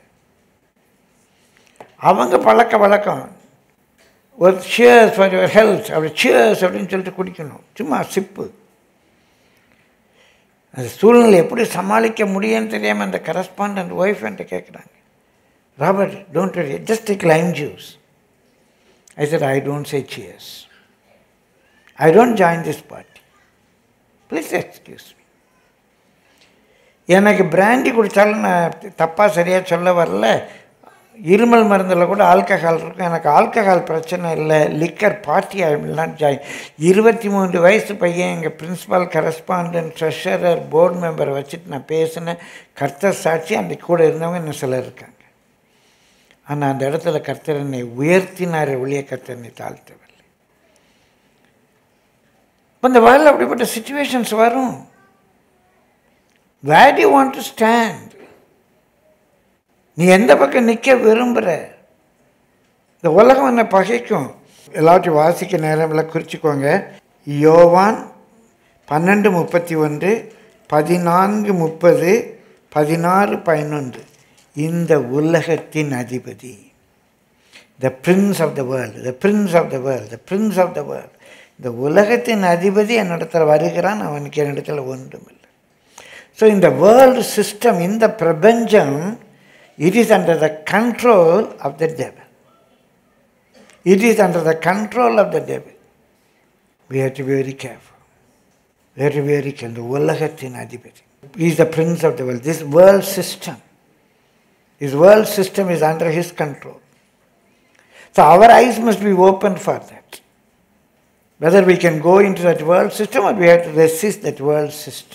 அவங்க பழக்க வழக்கம் ஒரு சியர்ஸ் ஃபார் யுவர் ஹெல்த் அப்படி சியர்ஸ் அப்படின்னு சொல்லிட்டு குடிக்கணும் சும்மா சிப்பு அந்த சூழ்நிலை எப்படி சமாளிக்க முடியும்னு தெரியாமல் அந்த கரஸ்பாண்டன்ட் ஒய்ஃப் என்கிட்ட கேட்குறாங்க Robert don't worry just take lime juice I said I don't say cheers I don't join this party please excuse me எனக்கு பிராண்டி குடித்தாலும் நான் தப்பாக சரியாக சொல்ல வரல இருமல் மருந்தில் கூட ஆல்கஹால் இருக்கும் எனக்கு ஆல்கஹால் பிரச்சனை இல்லை லிக்கர் பார்ட்டி ஆகிடலாம் ஜாய் இருபத்தி மூன்று வயசு பையன் எங்கள் பிரின்ஸிபால் கரஸ்பாண்டன்ட் ட்ரெஷரர் போர்டு மெம்பரை வச்சுட்டு நான் பேசினேன் கர்த்தர் சாட்சி அன்றைக்கு கூட இருந்தவங்க இன்னும் சிலர் இருக்காங்க ஆனால் அந்த இடத்துல கர்த்தர் என்னை உயர்த்தினார் ஒளிய கர்த்தர் என்னை தாழ்த்தவில்லை இப்போ இந்த வேர்ல்டில் அப்படிப்பட்ட சுச்சுவேஷன்ஸ் வரும் where do want to stand நீ எந்த பக்கம் நிற்க விரும்புகிற இந்த உலகம் என்ன பகைக்கும் எல்லாத்தையும் வாசிக்க நேரமில் குறிச்சிக்கோங்க யோவான் பன்னெண்டு முப்பத்தி ஒன்று பதினான்கு முப்பது பதினாறு பதினொன்று இந்த உலகத்தின் அதிபதி the prince of the world the prince of the world the prince of the world இந்த உலகத்தின் அதிபதி என்னிடத்துல வருகிறான் அவனுக்கு என்னிடத்துல ஒன்றுமில்லை ஸோ இந்த வேர்ல்டு சிஸ்டம் இந்த பிரபஞ்சம் it is under the control of the devil. It is under the control of the devil. We have to be very careful. We have to be very careful. The உலகத்தின் அதிபதி He is the prince of the world. This world system, his world system is under his control. So our eyes must be open for that. Whether we can go into that world system or we have to resist that world system.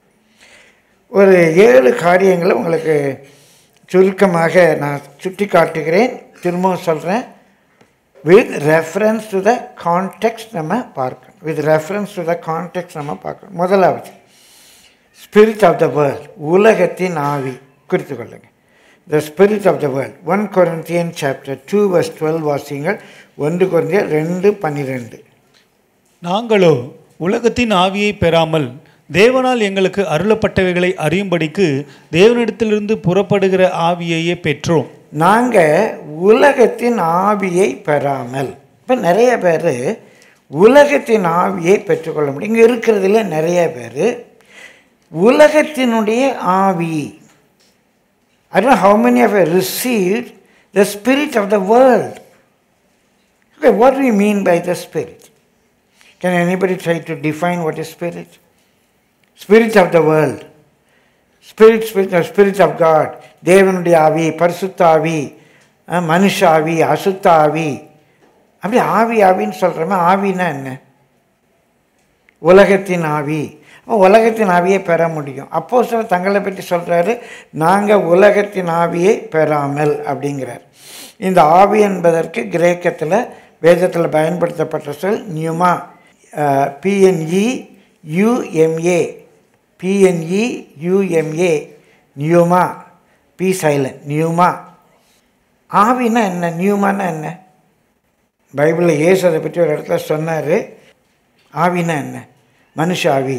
ஒரு ஏழு காரியங்களை உங்களுக்கு சுருக்கமாக நான் சுட்டி காட்டுகிறேன் திரும்பவும் சொல்கிறேன் with reference to the context நம்ம பார்க்கணும் with reference to the context நம்ம பார்க்கணும் முதலாவது ஸ்பிரிட் ஆஃப் த வேர்ல்ட் உலகத்தின் ஆவி குறித்து கொள்ளுங்கள் the spirit of the world one Corinthian chapter two verse twelve வாசிங்கள் ஒன்று கொரிந்தியர் ரெண்டு பன்னிரெண்டு நாங்களோ உலகத்தின் ஆவியை பெறாமல் தேவனால் எங்களுக்கு அருளப்பட்டவைகளை அறியும்படிக்கு தேவனிடத்திலிருந்து புறப்படுகிற ஆவியையே பெற்றோம் நாங்கள் உலகத்தின் ஆவியை பெறாமல் இப்போ நிறைய பேர் உலகத்தின் ஆவியை பெற்றுக்கொள்ள முடியும் இங்கே இருக்கிறதுல நிறைய பேர் உலகத்தினுடைய ஆவி I don't know how many of you received the spirit of the world. Okay, what do we mean by the spirit? Can anybody try to define what is spirit? Spirit of the world. Spirit, spirit, uh, spirit of God. தேவனுடைய ஆவி பரிசுத்த ஆவி அஹ், மனுஷ ஆவி அசுத்த ஆவி அப்படி ஆவி ஆவின்னு சொல்கிறோமே ஆவின்னா என்ன உலகத்தின் ஆவி அப்போ உலகத்தின் ஆவியை பெற முடியும் அப்போ சில தங்களை பற்றி சொல்கிறாரு நாங்கள் உலகத்தின் ஆவியை பெறாமல் அப்படிங்கிறார் இந்த ஆவி என்பதற்கு கிரேக்கத்தில் வேதத்தில் பயன்படுத்தப்பட்ட சொல் pneuma P N E U M A P N E U M A pneuma P silent pneuma ஆவின்னா என்ன நியூமானா என்ன பைபிளில் இயேசு அதை பற்றி ஒரு இடத்துல சொன்னார் ஆவினா என்ன மனுஷ ஆவி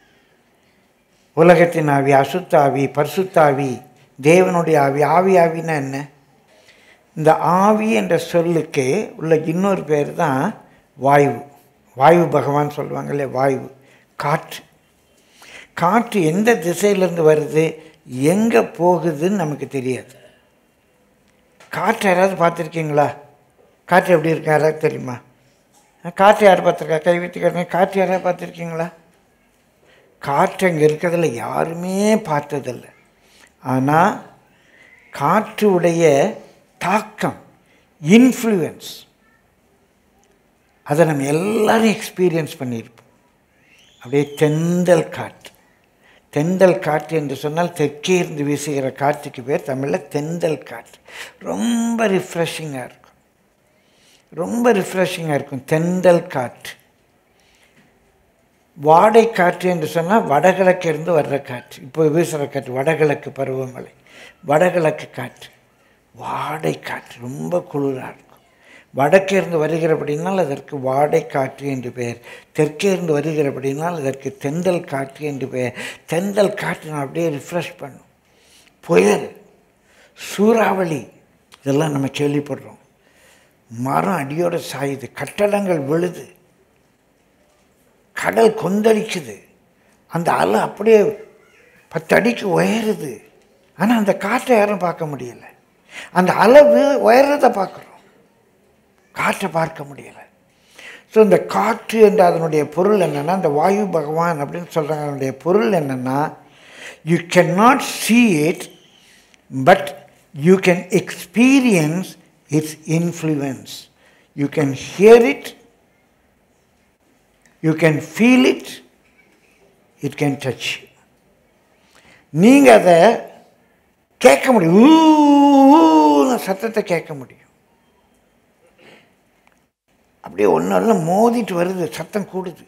உலகத்தின் ஆவி அசுத்த ஆவி பரிசுத்த ஆவி தேவனுடைய ஆவி ஆவி ஆவினா என்ன இந்த ஆவி என்ற சொல்லுக்கு உள்ள இன்னொரு பேர் தான் வாயு வாயு பகவான் சொல்லுவாங்க இல்லையா வாயு காற்று காற்று எந்த திசையிலேருந்து வருது எங்கே போகுதுன்னு நமக்கு தெரியாது காற்று யாராவது பார்த்துருக்கீங்களா காற்று எப்படி இருக்கு யாராவது தெரியுமா காற்று யார் பார்த்துருக்கா கை வைத்துக்கிறேன் காற்று யாராவது பார்த்துருக்கீங்களா காற்று அங்கே இருக்கிறதுல யாருமே பார்த்ததில்ல ஆனால் காற்றுடைய தாக்கம் இன்ஃப்ளூயன்ஸ் அதை நம்ம எல்லாரும் எக்ஸ்பீரியன்ஸ் பண்ணியிருப்போம் அப்படியே தென்றல் காற்று தென்றல் காற்று என்று சொன்னால் தெற்கே இருந்து வீசுகிற காற்றுக்கு பேர் தமிழில் தென்றல் காற்று ரொம்ப ரிஃப்ரெஷிங்காக இருக்கும் ரொம்ப ரிஃப்ரெஷிங்காக இருக்கும் தென்றல் காற்று வாடை காற்று என்று சொன்னால் வடகிழக்கு இருந்து வர்ற காற்று இப்போ வீசுகிற காற்று வடகிழக்கு பருவமழை வடகிழக்கு காற்று வாடை காற்று ரொம்ப குளிராக இருக்கும் வடக்கே இருந்து வருகிறபடினால் அதற்கு வாடை காற்று என்று பெயர் தெற்கே இருந்து வருகிறபடினால் அதற்கு தென்றல் காற்று என்று பெயர் தென்றல் காற்று நான் அப்படியே ரிஃப்ரெஷ் பண்ணும் புயல் சூறாவளி இதெல்லாம் நம்ம கேள்விப்படுறோம் மரம் அடியோடு சாயுது கட்டடங்கள் விழுது கடல் கொந்தளிக்குது அந்த அலை அப்படியே பத்து அடிக்கு உயருது ஆனால் அந்த காற்றை யாரும் பார்க்க முடியல அந்த அளவு உயர்றதை பார்க்குறோம் காற்றை பார்க்க முடியல ஸோ இந்த காற்று என்ற அதனுடைய பொருள் என்னென்னா இந்த வாயு பகவான் அப்படின்னு சொல்கிறாங்க அதனுடைய பொருள் என்னென்னா you can not see it but you can experience its influence you can hear it you can feel it it can touch நீங்கள் அதை கேட்க முடியும் ஊன்னு சத்தத்தை கேட்க முடியும் அப்படியே ஒன்று மோதிட்டு வருது சத்தம் கூடுது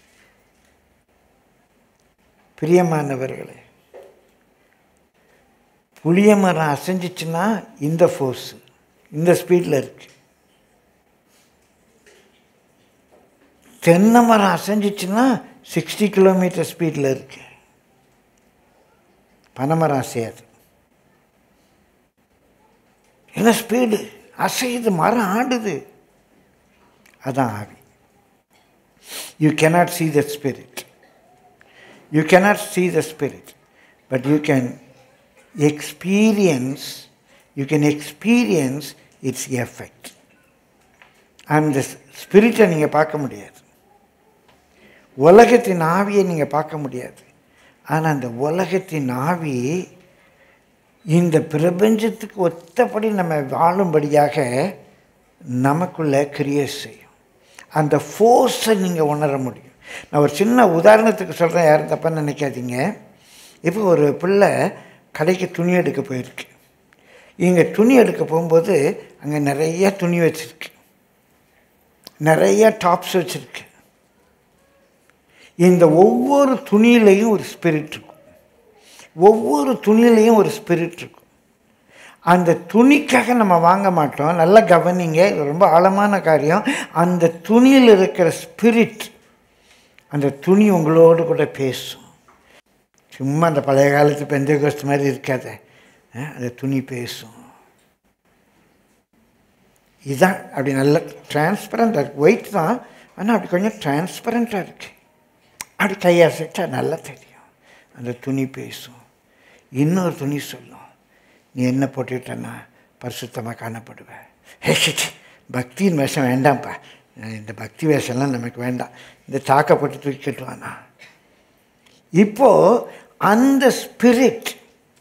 பிரியமானவர்களே புளிய மரம் அசைஞ்சிச்சுன்னா இந்த ஃபோர்ஸ் இந்த ஸ்பீடில் இருக்கு தென்னை மரம் அசைஞ்சிச்சுன்னா சிக்ஸ்டி கிலோமீட்டர் ஸ்பீடில் இருக்கு பனைமரம் அசையாது என்ன ஸ்பீடு அசையுது மரம் ஆடுது அதான் ஆவி you cannot see the spirit you cannot see the spirit but you can experience you can experience its effect அந்த ஸ்பிரிட்டை நீங்கள் பார்க்க முடியாது உலகத்தின் ஆவியை நீங்கள் பார்க்க முடியாது ஆனால் அந்த உலகத்தின் ஆவி இந்த பிரபஞ்சத்துக்கு ஒத்தபடி நம்ம வாழும்படியாக நமக்குள்ள கிரியேட் செய்யும் அந்த ஃபோர்ஸை நீங்கள் உணர முடியும் நான் ஒரு சின்ன உதாரணத்துக்கு சொல்கிறேன் யாரும் தப்பாக நினைக்காதீங்க இப்போ ஒரு பிள்ளை கடைக்கு துணி எடுக்க போயிருக்கு இங்கே துணி எடுக்க போகும்போது அங்கே நிறைய துணி வச்சுருக்கு நிறைய டாப்ஸ் வச்சுருக்கு இந்த ஒவ்வொரு துணியிலையும் ஒரு ஸ்பிரிட் இருக்கும் ஒவ்வொரு துணியிலையும் ஒரு ஸ்பிரிட் இருக்கும் அந்த துணிக்காக நம்ம வாங்க மாட்டோம் நல்லா கவனிங்க இது ரொம்ப ஆழமான காரியம் அந்த துணியில் இருக்கிற ஸ்பிரிட் அந்த துணி உங்களோடு கூட பேசும் சும்மா அந்த பழைய காலத்து பெந்த கோஸ்ட் மாதிரி இருக்காத அஹ், அந்த துணி பேசும் இதுதான் அப்படி நல்ல டிரான்ஸ்பரண்டாக இருக்குது ஒயிட் தான் ஆனால் அப்படி கொஞ்சம் டிரான்ஸ்பரண்ட்டாக இருக்குது அப்படி கையசைச்சா நல்லா தெரியும் அந்த துணி பேசும் இன்னொரு துணி சொல்லும் நீ என்ன போட்டுக்கிட்டன்னா பரிசுத்தமாக காணப்படுவேன் ஹே சி, சி, பக்தியின் வேஷம் வேண்டாம்ப்பா இந்த பக்தி வேஷம்லாம் நமக்கு வேண்டாம் இந்த சாக்கை போட்டு தூக்கி கட்டுவானா இப்போது அந்த ஸ்பிரிட்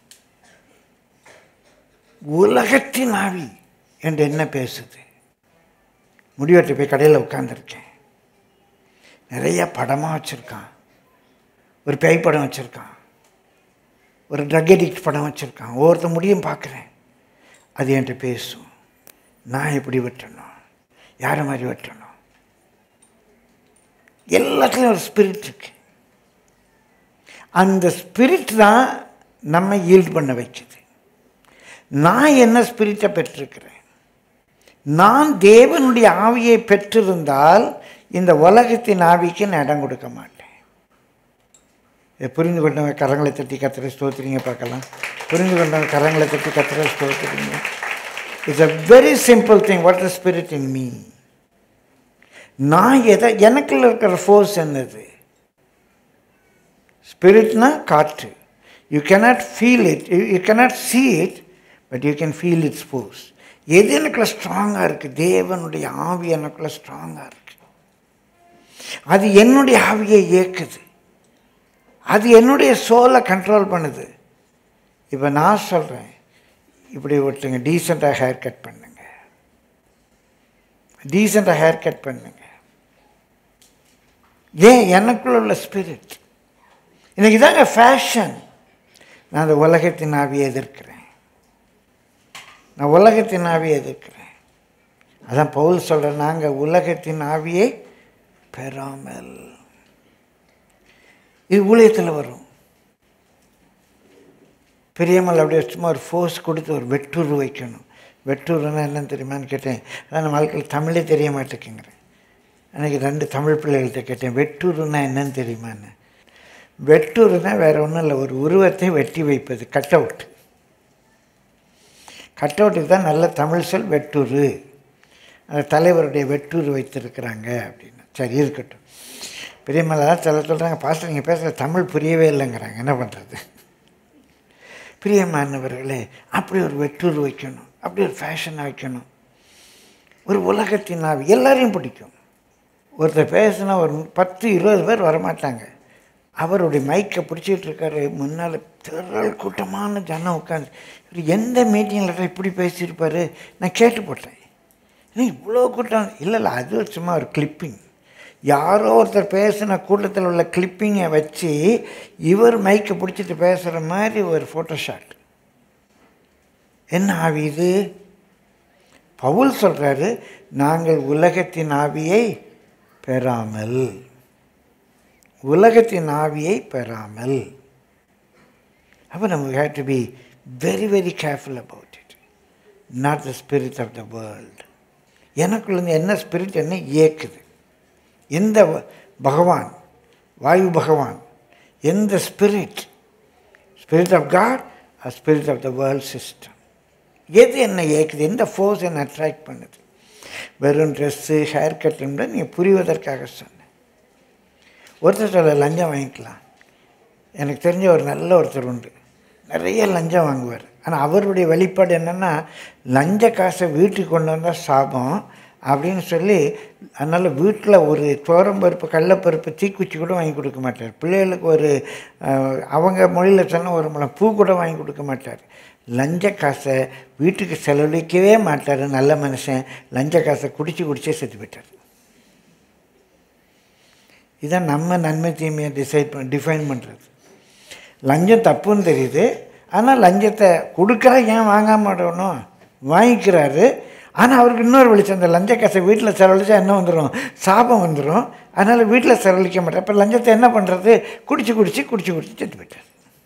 உலகத்தின் ஆவி என்று என்ன பேசுது முடிவெட்டு போய் கடையில் உட்காந்துருக்கேன் நிறைய படமாக வச்சுருக்கான் ஒரு பேய் படம் வச்சுருக்கான் ஒரு ட்ரக் அடிக்ட் படம் வச்சுருக்கான் ஒவ்வொருத்த முடியும் பார்க்குறேன் அது என்கிட்ட பேசும் நான் எப்படி வெட்டணும் யாரை மாதிரி வெட்டணும் எல்லாத்துலேயும் ஒரு ஸ்பிரிட் இருக்கு அந்த ஸ்பிரிட் தான் நம்ம ஈல்ட் பண்ண வைக்குது நான் என்ன ஸ்பிரிட்டை பெற்றிருக்கிறேன் நான் தேவனுடைய ஆவியை பெற்றிருந்தால் இந்த உலகத்தின் ஆவிக்கு நான் இடம் கொடுக்க மாட்டேன் இதை புரிந்து கொண்டவங்க கரங்களை தட்டி கத்திர ஸ்தோத்திரிங்க பார்க்கலாம் புரிந்து கொண்டவங்க கரங்களை தட்டி கத்திர ஸ்தோத்திரிங்க it's a very simple thing what the spirit in me நான் எதை எனக்குள்ள இருக்கிற ஃபோர்ஸ் என்னது ஸ்பிரிட்னா காற்று you cannot feel it you cannot see it but you can feel its force எது எனக்குள்ள ஸ்ட்ராங்காக இருக்குது தேவனுடைய ஆவி எனக்குள்ள ஸ்ட்ராங்காக இருக்குது அது என்னுடைய ஆவியை இயக்குது அது என்னுடைய சோலை கண்ட்ரோல் பண்ணுது இப்போ நான் சொல்கிறேன் இப்படி ஒருத்தங்க டீசெண்டாக ஹேர் கட் பண்ணுங்க டீசெண்டாக ஹேர் கட் பண்ணுங்க ஏன் எனக்குள்ள உள்ள ஸ்பிரிட் இன்னைக்கு தாங்க ஃபேஷன் நான் அந்த உலகத்தின் ஆவியை எதிர்க்கிறேன் நான் உலகத்தின் ஆவியை எதிர்க்கிறேன் அதான் பவுல் சொல்கிறேன் நாங்கள் உலகத்தின் ஆவியை பெறாமல் இது ஊழியத்தில் வரும் பெரியம்மல் அப்படியே சும்மா ஒரு ஃபோர்ஸ் கொடுத்து ஒரு வெட்டுரு வைக்கணும் வெட்டுருன்னா என்னன்னு தெரியுமான்னு கேட்டேன் அதான் நம்ம வாழ்க்கையில் தமிழே தெரிய மாட்டேங்குங்கிறேன் அன்றைக்கி ரெண்டு தமிழ் பிள்ளைகள்கிட்ட கேட்டேன் வெட்டுருன்னா என்னன்னு தெரியுமான்னு வெட்டுருன்னா வேற ஒன்றும் இல்லை ஒரு உருவத்தை வெட்டி வைப்பது கட் அவுட் கட் அவுட்டுக்கு தான் நல்ல தமிழ் சொல் வெட்டுரு அந்த தலைவருடைய வெட்டுரு வைத்திருக்கிறாங்க அப்படின்னு சரி இருக்கட்டும் பெரியமலை சில சொல்கிறாங்க பாஸ்டர் நீங்கள் பேசுகிற தமிழ் புரியவே இல்லைங்கிறாங்க என்ன பண்ணுறது பிரியமானவர்களே அப்படி ஒரு வெட்டுரு வைக்கணும் அப்படி ஒரு ஃபேஷனாக வைக்கணும் ஒரு உலகத்தின் ஆவி எல்லாரையும் பிடிக்கும் ஒருத்தர் பேசினா ஒரு பத்து இருபது பேர் வரமாட்டாங்க அவருடைய மைக்கை பிடிச்சிட்டு இருக்காரு முன்னால் திரள் கூட்டமான ஜனம் உட்காந்து இவர் எந்த மீட்டிங்கில் இப்படி பேசியிருப்பாரு நான் கேட்டு போட்டேன் ஏன்னா இவ்வளோ கூட்டம் இல்லை இல்லை அது சும்மா ஒரு கிளிப்பிங் யாரோ ஒருத்தர் பேசின கூட்டத்தில் உள்ள கிளிப்பிங்கை வச்சு இவர் மைக்கை பிடிச்சிட்டு பேசுகிற மாதிரி ஒரு ஃபோட்டோஷாட் என்ன ஆவி இது பவுல் சொல்கிறாரு நாங்கள் உலகத்தின் ஆவியை பெறாமல் உலகத்தின் ஆவியை பெறாமல் அப்போ நம்ம have to be very very careful about it not the spirit of the world எனக்குள்ள என்ன ஸ்பிரிட் என்ன இயக்குது எந்த வ- பகவான் வாயு பகவான் எந்த spirit spirit of God spirit of the world system எது என்ன இயக்குது எந்த ஃபோர்ஸ் என்னை அட்ராக்ட் பண்ணுது வெறும் ட்ரெஸ்ஸு ஹேர் கட்டிங் நீங்கள் புரிவதற்காக சொன்னேன் ஒருத்தர் சொல்ல லஞ்சம் வாங்கிக்கலாம் எனக்கு தெரிஞ்ச ஒரு நல்ல ஒருத்தர் உண்டு நிறைய லஞ்சம் வாங்குவார் ஆனால் அவருடைய வெளிப்பாடு என்னென்னா லஞ்ச காசை வீட்டுக்கு கொண்டு வந்தால் சாபம் அப்படின்னு சொல்லி அதனால் வீட்டில் ஒரு தோரம்பருப்பு கடலப்பருப்பு தீக்குச்சி கூட வாங்கி கொடுக்க மாட்டார் பிள்ளைகளுக்கு ஒரு அஹ், அவங்க மொழியில் சொன்ன ஒரு முளம் பூ கூட வாங்கி கொடுக்க மாட்டார் லஞ்ச காசை வீட்டுக்கு செலவழிக்கவே மாட்டார் நல்ல மனுஷன் லஞ்ச காசை குடிச்சு குடிச்சே செத்து போயிட்டார் இதான் நம்ம நன்மை தீமையை டிசைட் பண்ண டிஃபைன் பண்ணுறது லஞ்சம் தப்புன்னு தெரியுது ஆனால் லஞ்சத்தை கொடுக்குறா ஏன் வாங்காம விடணும் வாங்கிக்கிறாரு ஆனால் அவருக்கு இன்னொரு வெளிச்சம் அந்த லஞ்ச காசை வீட்டில் செலவழிச்சா என்ன வந்துடும் சாபம் வந்துடும் அதனால் வீட்டில் செலவழிக்க மாட்டேன் அப்போ லஞ்சத்தை என்ன பண்ணுறது குடிச்சு குடிச்சு குடிச்சு குடிச்சு செத்து போயிட்டார்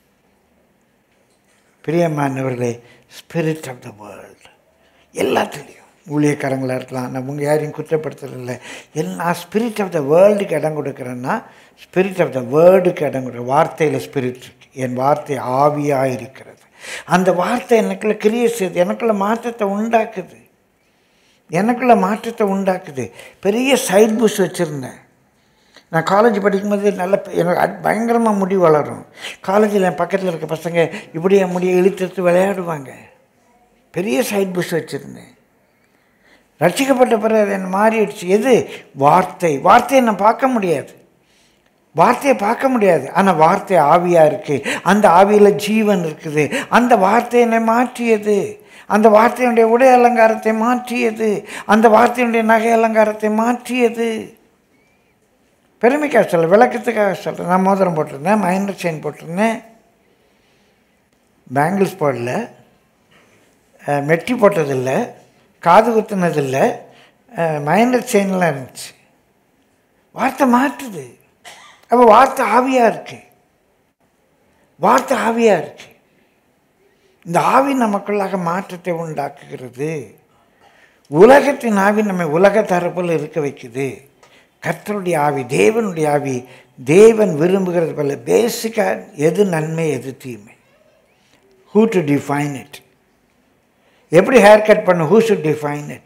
பிரியமானவர்களே ஸ்பிரிட் ஆஃப் த வேர்ல்டு எல்லாத்துலேயும் ஊழியக்காரங்களாக இருக்கலாம் நம்ம உங்கள் யாரையும் குற்றப்படுத்துறதில்ல எல்லா ஸ்பிரிட் ஆஃப் த வேர்ல்டுக்கு இடம் கொடுக்குறேன்னா ஸ்பிரிட் ஆஃப் த வேர்டுக்கு இடம் கொடுக்குற வார்த்தையில் ஸ்பிரிட் இருக்கு என் வார்த்தை ஆவியாக இருக்கிறது அந்த வார்த்தை எனக்குள்ள கிரியை செய்யுது எனக்குள்ள மாற்றத்தை உண்டாக்குது எனக்குள்ள மாற்றத்தை உண்டாக்குது பெரிய சைட் புஷ் வச்சுருந்தேன் நான் காலேஜ் படிக்கும்போது நல்ல பெ- எனக்கு அட்- பயங்கரமா முடி வளரும் காலேஜில் என் பக்கத்தில் இருக்க பசங்க இப்படி என் முடியை இழுத்துட்டு விளையாடுவாங்க பெரிய சைட் புஷ் வச்சுருந்தேன் ரட்சிக்கப்பட்ட பிறகு அது என்ன மாறிடுச்சு எது வார்த்தை வார்த்தையை நான் பார்க்க முடியாது வார்த்தையை பார்க்க முடியாது ஆனால் வார்த்தை ஆவியாக இருக்குது அந்த ஆவியில் ஜீவன் இருக்குது அந்த வார்த்தை என்னை மாற்றியது அந்த வார்த்தையினுடைய உடை அலங்காரத்தை மாற்றியது அந்த வார்த்தையினுடைய நகை அலங்காரத்தை மாற்றியது பெருமைக்காக சொல்ல விளக்கத்துக்காக சொல்கிறேன் நான் மோதிரம் போட்டிருந்தேன் மைனர் செயின் போட்டிருந்தேன் பேங்கிள்ஸ் போடல அஹ், மெட்டி போட்டதில்லை காது குத்துனதில்லை மைனர் செயின்லாம் இருந்துச்சு வார்த்தை மாற்றுது அப்போ வார்த்தை ஆவியாக இருக்கு வார்த்தை ஆவியாக இருக்கு இந்த ஆவி நமக்குள்ளாக மாற்றத்தை உண்டாக்குகிறது உலகத்தின் ஆவி நம்மை உலக தரப்பில் இருக்க வைக்குது கர்த்தருடைய ஆவி தேவனுடைய ஆவி தேவன் விரும்புகிறது போல பேசிக்காக எது நன்மை எது தீமை ஹூ டு டிஃபைன் இட் எப்படி ஹேர் கட் பண்ண ஹூ ஷுட் டிஃபைன் இட்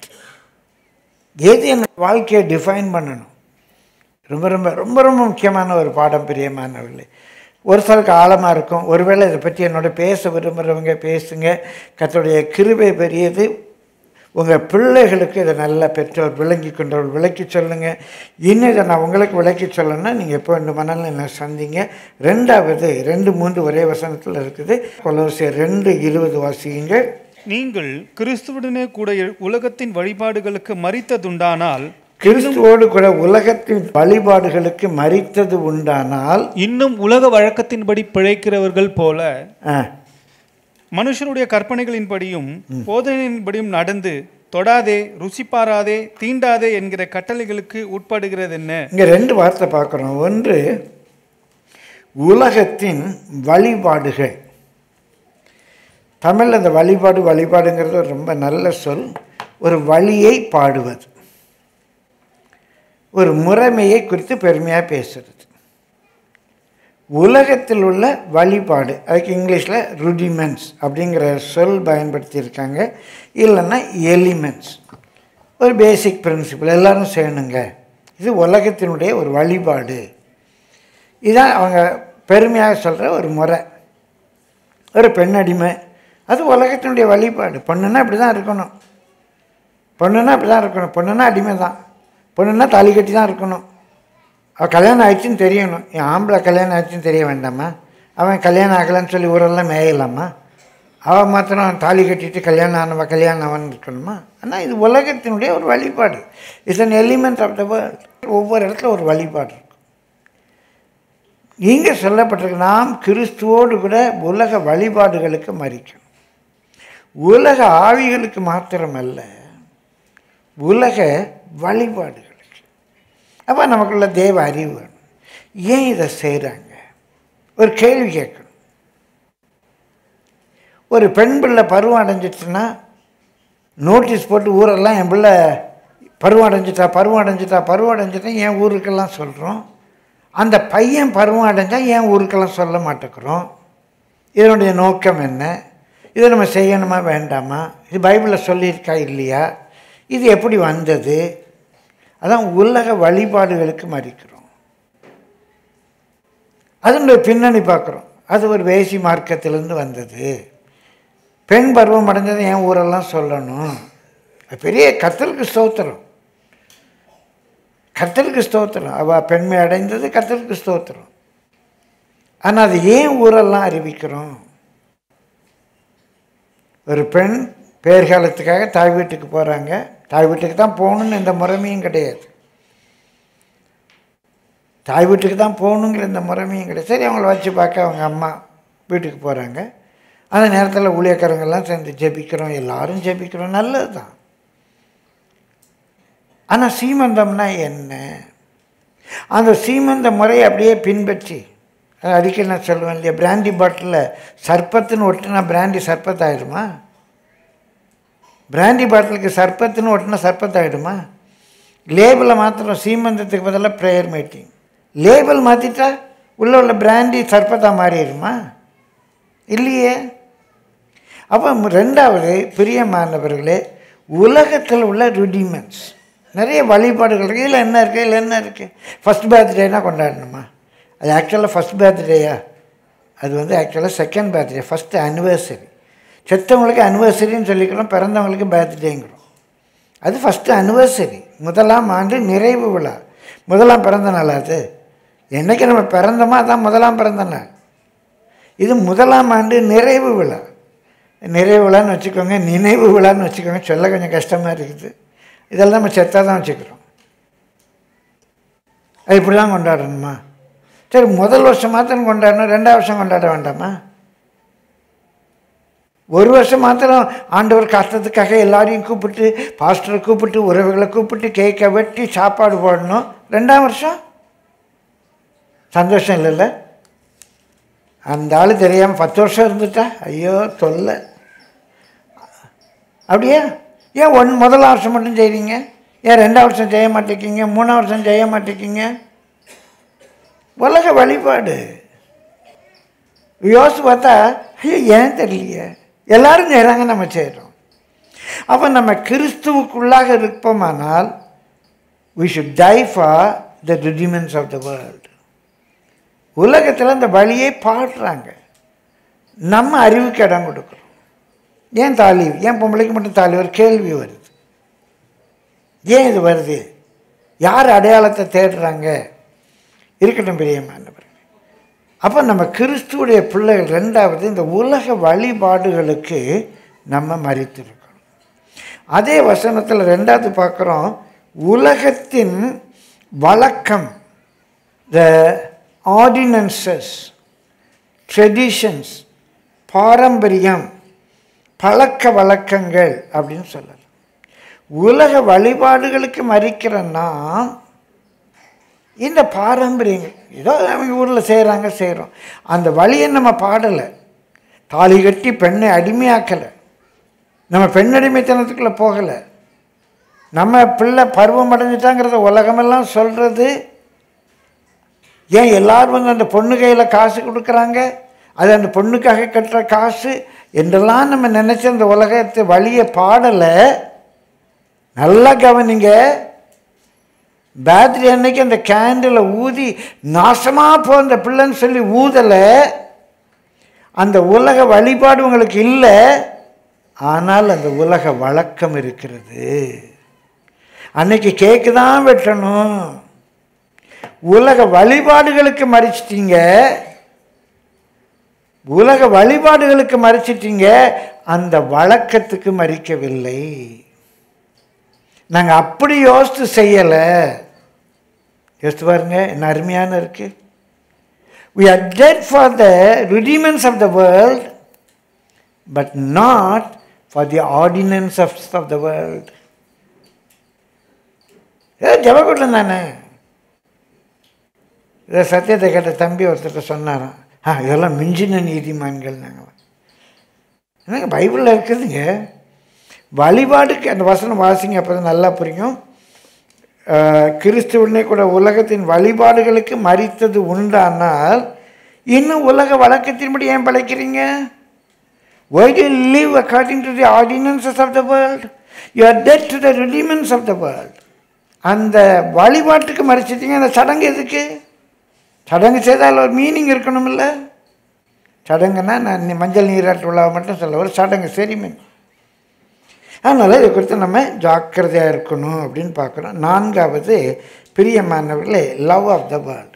எது என் வாழ்க்கையை டிஃபைன் பண்ணணும் ரொம்ப ரொம்ப ரொம்ப ரொம்ப முக்கியமான ஒரு பாடம் பிரியமானவர்களே ஒரு சிலருக்கு ஆழமாக இருக்கும் ஒருவேளை இதை பற்றி என்னோட பேச விரும்புகிறவங்க பேசுங்க கர்த்தருடைய கிருபை பெரியது உங்கள் பிள்ளைகளுக்கு இதை நல்ல பெற்றோர் விளங்கி கொண்டவர் விளக்கி சொல்லுங்கள் இன்னும் இதை நான் உங்களுக்கு விளக்கி சொல்லணும்னா நீங்கள் எப்போ வேண்டுமானாலும் என்ன சந்திங்க ரெண்டாவது ரெண்டு மூன்று ஒரே வசனத்தில் இருக்குது கொலோசியர் ரெண்டு இருபது வாசிங்க நீங்கள் கிறிஸ்துவுடனே கூட எ- உலகத்தின் வழிபாடுகளுக்கு மறித்ததுண்டானால் கிறிஸ்துவோடு கூட உலகத்தின் வழிபாடுகளுக்கு மறித்தது உண்டானால் இன்னும் உலக வழக்கத்தின்படி பிழைக்கிறவர்கள் போல ஆ மனுஷருடைய கற்பனைகளின்படியும் போதனையின்படியும் நடந்து தொடாதே ருசி பாராதே தீண்டாதே என்கிற கட்டளைகளுக்கு உட்படுகிறது என்ன இங்கே ரெண்டு வார்த்தை பார்க்குறோம் ஒன்று உலகத்தின் வழிபாடுகள் தமிழில் இந்த வழிபாடு வழிபாடுங்கிறது ஒரு ரொம்ப நல்ல சொல் ஒரு வழியை பாடுவது ஒரு முறைமையை குறித்து பெருமையாக பேசுறது உலகத்தில் உள்ள வழிபாடு அதுக்கு இங்கிலீஷில் ருடிமெண்ட்ஸ் அப்படிங்கிற சொல் பயன்படுத்தியிருக்காங்க இல்லைன்னா எலிமெண்ட்ஸ் ஒரு பேசிக் பிரின்சிபல் எல்லாரும் செய்யணுங்க இது உலகத்தினுடைய ஒரு வழிபாடு இதான் அவங்க பெருமையாக சொல்கிற ஒரு முறை ஒரு பெண் அடிமை அது உலகத்தினுடைய வழிபாடு பொண்ணுன்னா இப்படி தான் இருக்கணும் பொண்ணுன்னா இப்படி தான் இருக்கணும் பொண்ணுன்னா அடிமை தான் பொண்ணுன்னா தாலி கட்டி தான் இருக்கணும் அவள் கல்யாணம் ஆயிடுச்சுன்னு தெரியணும் என் ஆம்பளை கல்யாணம் ஆயிடுச்சுன்னு தெரிய வேண்டாமா அவன் கல்யாணம் ஆகலைன்னு சொல்லி ஊரெல்லாம் மேயலாமா அவள் மாத்திரம் தாலி கட்டிட்டு கல்யாணம் ஆனவ கல்யாணம் அவன் இருக்கணுமா ஆனால் இது உலகத்தினுடைய ஒரு வழிபாடு it's an element of the world ஒவ்வொரு இடத்துல ஒரு வழிபாடு இருக்கும் இங்கே சொல்லப்பட்டிருக்கு நாம் கிறிஸ்துவோடு கூட உலக வழிபாடுகளுக்கு மறிக்கணும் உலக ஆவிகளுக்கு மாத்திரமல்ல உலக வழிபாடுகளுக்கு அப்போ நமக்குள்ள தேவ அறிவு வேணும் ஏன் இதை செய்கிறாங்க ஒரு கேள்வி கேட்கணும் ஒரு பெண் பிள்ளை பருவம் அடைஞ்சிட்டுன்னா நோட்டீஸ் போட்டு ஊரெல்லாம் என் பிள்ளை பருவம் அடைஞ்சிட்டா பருவம் அடைஞ்சிட்டா பருவம் அடைஞ்சிட்டா என் ஊருக்கெல்லாம் சொல்கிறோம் அந்த பையன் பருவம் அடைஞ்சால் ஏன் ஊருக்கெல்லாம் சொல்ல மாட்டேங்கிறோம் இதனுடைய நோக்கம் என்ன இதை நம்ம செய்யணுமா வேண்டாமா இது பைபிளில் சொல்லியிருக்கா இல்லையா இது எப்படி வந்தது அதான் உலக வழிபாடுகளுக்கு மறிக்கிறோம் அதனுடைய பின்னணி பார்க்குறோம் அது ஒரு வேசி மார்க்கத்திலேருந்து வந்தது பெண் பருவம் அடைஞ்சதை என் ஊரெல்லாம் சொல்லணும் அது பெரிய கத்தலுக்கு ஸ்தோத்திரம் கத்தலுக்கு ஸ்தோத்திரம் அவள் பெண்மை அடைந்தது கத்தலுக்கு ஸ்தோத்திரம் ஆனால் அது ஏன் ஊரெல்லாம் அறிவிக்கிறோம் ஒரு பெண் பேர்காலத்துக்காக தாய் வீட்டுக்கு போகிறாங்க தாய் வீட்டுக்கு தான் போகணுன்னு எந்த முறைமையும் கிடையாது தாய் வீட்டுக்கு தான் போகணுங்கிற இந்த முறைமையும் கிடையாது சரி அவங்கள வச்சு பார்க்க அவங்க அம்மா வீட்டுக்கு போகிறாங்க அந்த நேரத்தில் ஊழியக்காரங்கெல்லாம் சேர்ந்து ஜெபிக்கிறோம் எல்லாரும் ஜெபிக்கிறோம் நல்லது தான் ஆனால் சீமந்தம்னா என்ன அந்த சீமந்த முறையை அப்படியே பின்பற்றி அது அடிக்கடி நான் சொல்லுவேன் இல்லையா பிராண்டி பாட்டிலில் சர்ப்பத்துன்னு ஒட்டுனா பிராண்டி சர்ப்பத்தாயிடுமா பிராண்டி பாட்டிலுக்கு சர்ப்பத்துன்னு ஒட்டுனா சர்ப்பத்தாயிடுமா லேபிளை மாத்திரம் சீமந்தத்துக்கு பதிலாக ப்ரேயர் மீட்டிங் லேபிள் மாற்றிட்டா உள்ள உள்ள பிராண்டி சர்ப்பத்தாக மாறிடுமா இல்லையே அப்போ ரெண்டாவது பிரியமானவர்களே உலகத்தில் உள்ள ருடிமெண்ட்ஸ் நிறைய வழிபாடுகள் இருக்குது இதில் என்ன இருக்குது இதில் என்ன இருக்குது ஃபஸ்ட் பர்த்டேனா கொண்டாடணுமா அது ஆக்சுவலாக ஃபஸ்ட் பர்த்டேயா அது வந்து ஆக்சுவலாக செகண்ட் பர்த்டே ஃபஸ்ட்டு அனிவர்சரி செத்தவங்களுக்கு அனிவர்சரின்னு சொல்லிக்கிறோம் பிறந்தவங்களுக்கு பர்த்டேங்கிறோம் அது ஃபஸ்ட்டு அனிவர்சரி முதலாம் ஆண்டு நிறைவு விழா முதலாம் பிறந்த நாள் அது என்றைக்கு நம்ம பிறந்தோமோ அதான் முதலாம் பிறந்த நாள் இது முதலாம் ஆண்டு நிறைவு விழா நிறைவு விழான்னு வச்சுக்கோங்க நினைவு விழான்னு வச்சுக்கோங்க சொல்ல கொஞ்சம் கஷ்டமாக இருக்குது இதெல்லாம் நம்ம செத்தாக தான் வச்சுக்கிறோம் அது இப்படி தான் கொண்டாடணுமா சரி முதல் வருஷம் மாத்திரம் கொண்டாடணும் ரெண்டாவது வருஷம் கொண்டாட வேண்டாமா ஒரு வருஷம் மாத்திரம் ஆண்டவர் கஷ்டத்துக்காக எல்லாரையும் கூப்பிட்டு பாஸ்டரை கூப்பிட்டு உறவுகளை கூப்பிட்டு கேக்கை வெட்டி சாப்பாடு போடணும் ரெண்டாம் வருஷம் சந்தோஷம் இல்லைல்ல அந்த ஆள் தெரியாமல் பத்து வருஷம் இருந்துட்டா ஐயோ தொல்லை அப்படியே ஏன் ஒன் முதல் வருஷம் மட்டும் செய்கிறீங்க ஏன் ரெண்டாம் வருஷம் செய்ய மாட்டேங்கிங்க மூணாம் வருஷம் செய்ய மாட்டேங்கிங்க உலக வழிபாடு யோசிச்சு பார்த்தா ஐயோ ஏன் தெரியலையே எல்லாரும் செய்கிறாங்க நம்ம செய்கிறோம் அப்போ நம்ம கிறிஸ்துவுக்குள்ளாக இருப்போமானால் we should die for the rudiments of the world உலகத்தில் அந்த வழியை பாடுறாங்க நம்ம அறிவுக்கு இடம் கொடுக்குறோம் ஏன் தாலி ஏன் பொம்பளைக்கு மட்டும் தாலி ஒரு கேள்வி வருது ஏன் இது வருது யார் அடையாளத்தை தேடுறாங்க இருக்கட்டும் பிரியமானவர் அப்போ நம்ம கிறிஸ்துவுடைய பிள்ளைகள் ரெண்டாவது இந்த உலக வழிபாடுகளுக்கு நம்ம மறித்திருக்கணும் அதே வசனத்தில் ரெண்டாவது பார்க்குறோம் உலகத்தின் வழக்கம் த ஆர்டினன்சஸ் ட்ரெடிஷன்ஸ் பாரம்பரியம் பழக்க வழக்கங்கள் அப்படின்னு சொல்லலாம் உலக வழிபாடுகளுக்கு மறிக்கிறன்னா இந்த பாரம்பரியங்கள் ஏதோ அவங்க ஊரில் செய்கிறாங்க செய்கிறோம் அந்த வழியை நம்ம பாடலை தாலி கட்டி பெண்ணை அடிமையாக்கலை நம்ம பெண் அடிமைத்தனத்துக்குள்ளே போகலை நம்ம பிள்ளை பருவம் அடைஞ்சிட்டாங்கிறத உலகமெல்லாம் சொல்கிறது ஏன் எல்லாரும் வந்து அந்த பொண்ணு கையில் காசு கொடுக்குறாங்க அது அந்த பொண்ணுக்காக கட்டுற காசு என்றெல்லாம் நம்ம நினச்ச அந்த உலகத்தை வழியை பாடலை நல்லா கவனிங்க பேட்டரி அன்னைக்கு அந்த கேண்டிலை ஊதி நாசமாக போ அந்த பிள்ளைன்னு சொல்லி ஊதலை அந்த உலக வழிபாடு உங்களுக்கு இல்லை ஆனால் அந்த உலக வழக்கம் இருக்கிறது அன்னைக்கு கேக்கு தான் வெட்டணும் உலக வழிபாடுகளுக்கு மறிச்சிட்டீங்க உலக வழிபாடுகளுக்கு மறிச்சிட்டீங்க அந்த வழக்கத்துக்கு மறிக்கவில்லை நாங்கள் அப்படி யோசித்து செய்யலை யோசித்து பாருங்க என்ன அருமையான இருக்கு we are dead for the rudiments of the world but not for the ordinance of, of the world ஏதோ ஜபக்கூட்டம் தானே இதை சத்தியத்தை கேட்ட தம்பி ஒருத்தர்கிட்ட சொன்னாராம் ஆ இதெல்லாம் மிஞ்சின நீதிமான்கள் நாங்கள் என்னங்க பைபிளில் இருக்குதுங்க வழிபாடுக்கு அந்த வசனம் வாசிங்க அப்போ தான் நல்லா புரியும் ஆஹ், கிறிஸ்துவனே கூட உலகத்தின் வழிபாடுகளுக்கு மறித்தது உண்டானால் இன்னும் உலக வழக்கத்தின்படி ஏன் பழைக்கிறீங்க Why do you live according to the ordinances of the world? You are dead to the rudiments of the world. அந்த வழிபாட்டுக்கு மறைச்சிட்டீங்க அந்த சடங்கு எதுக்கு சடங்கு செய்தால் ஒரு மீனிங் இருக்கணும்ல சடங்குன்னா நான் நீ மஞ்சள் நீராட்டு விழாவை மட்டும் சொல்ல ஒரு சடங்கு சரிமே அதனால் இதை குறித்து நம்ம ஜாக்கிரதையாக இருக்கணும் அப்படின்னு பார்க்குறோம் நான்காவது பிரியமானவர்களே லவ் ஆஃப் த வேர்ல்டு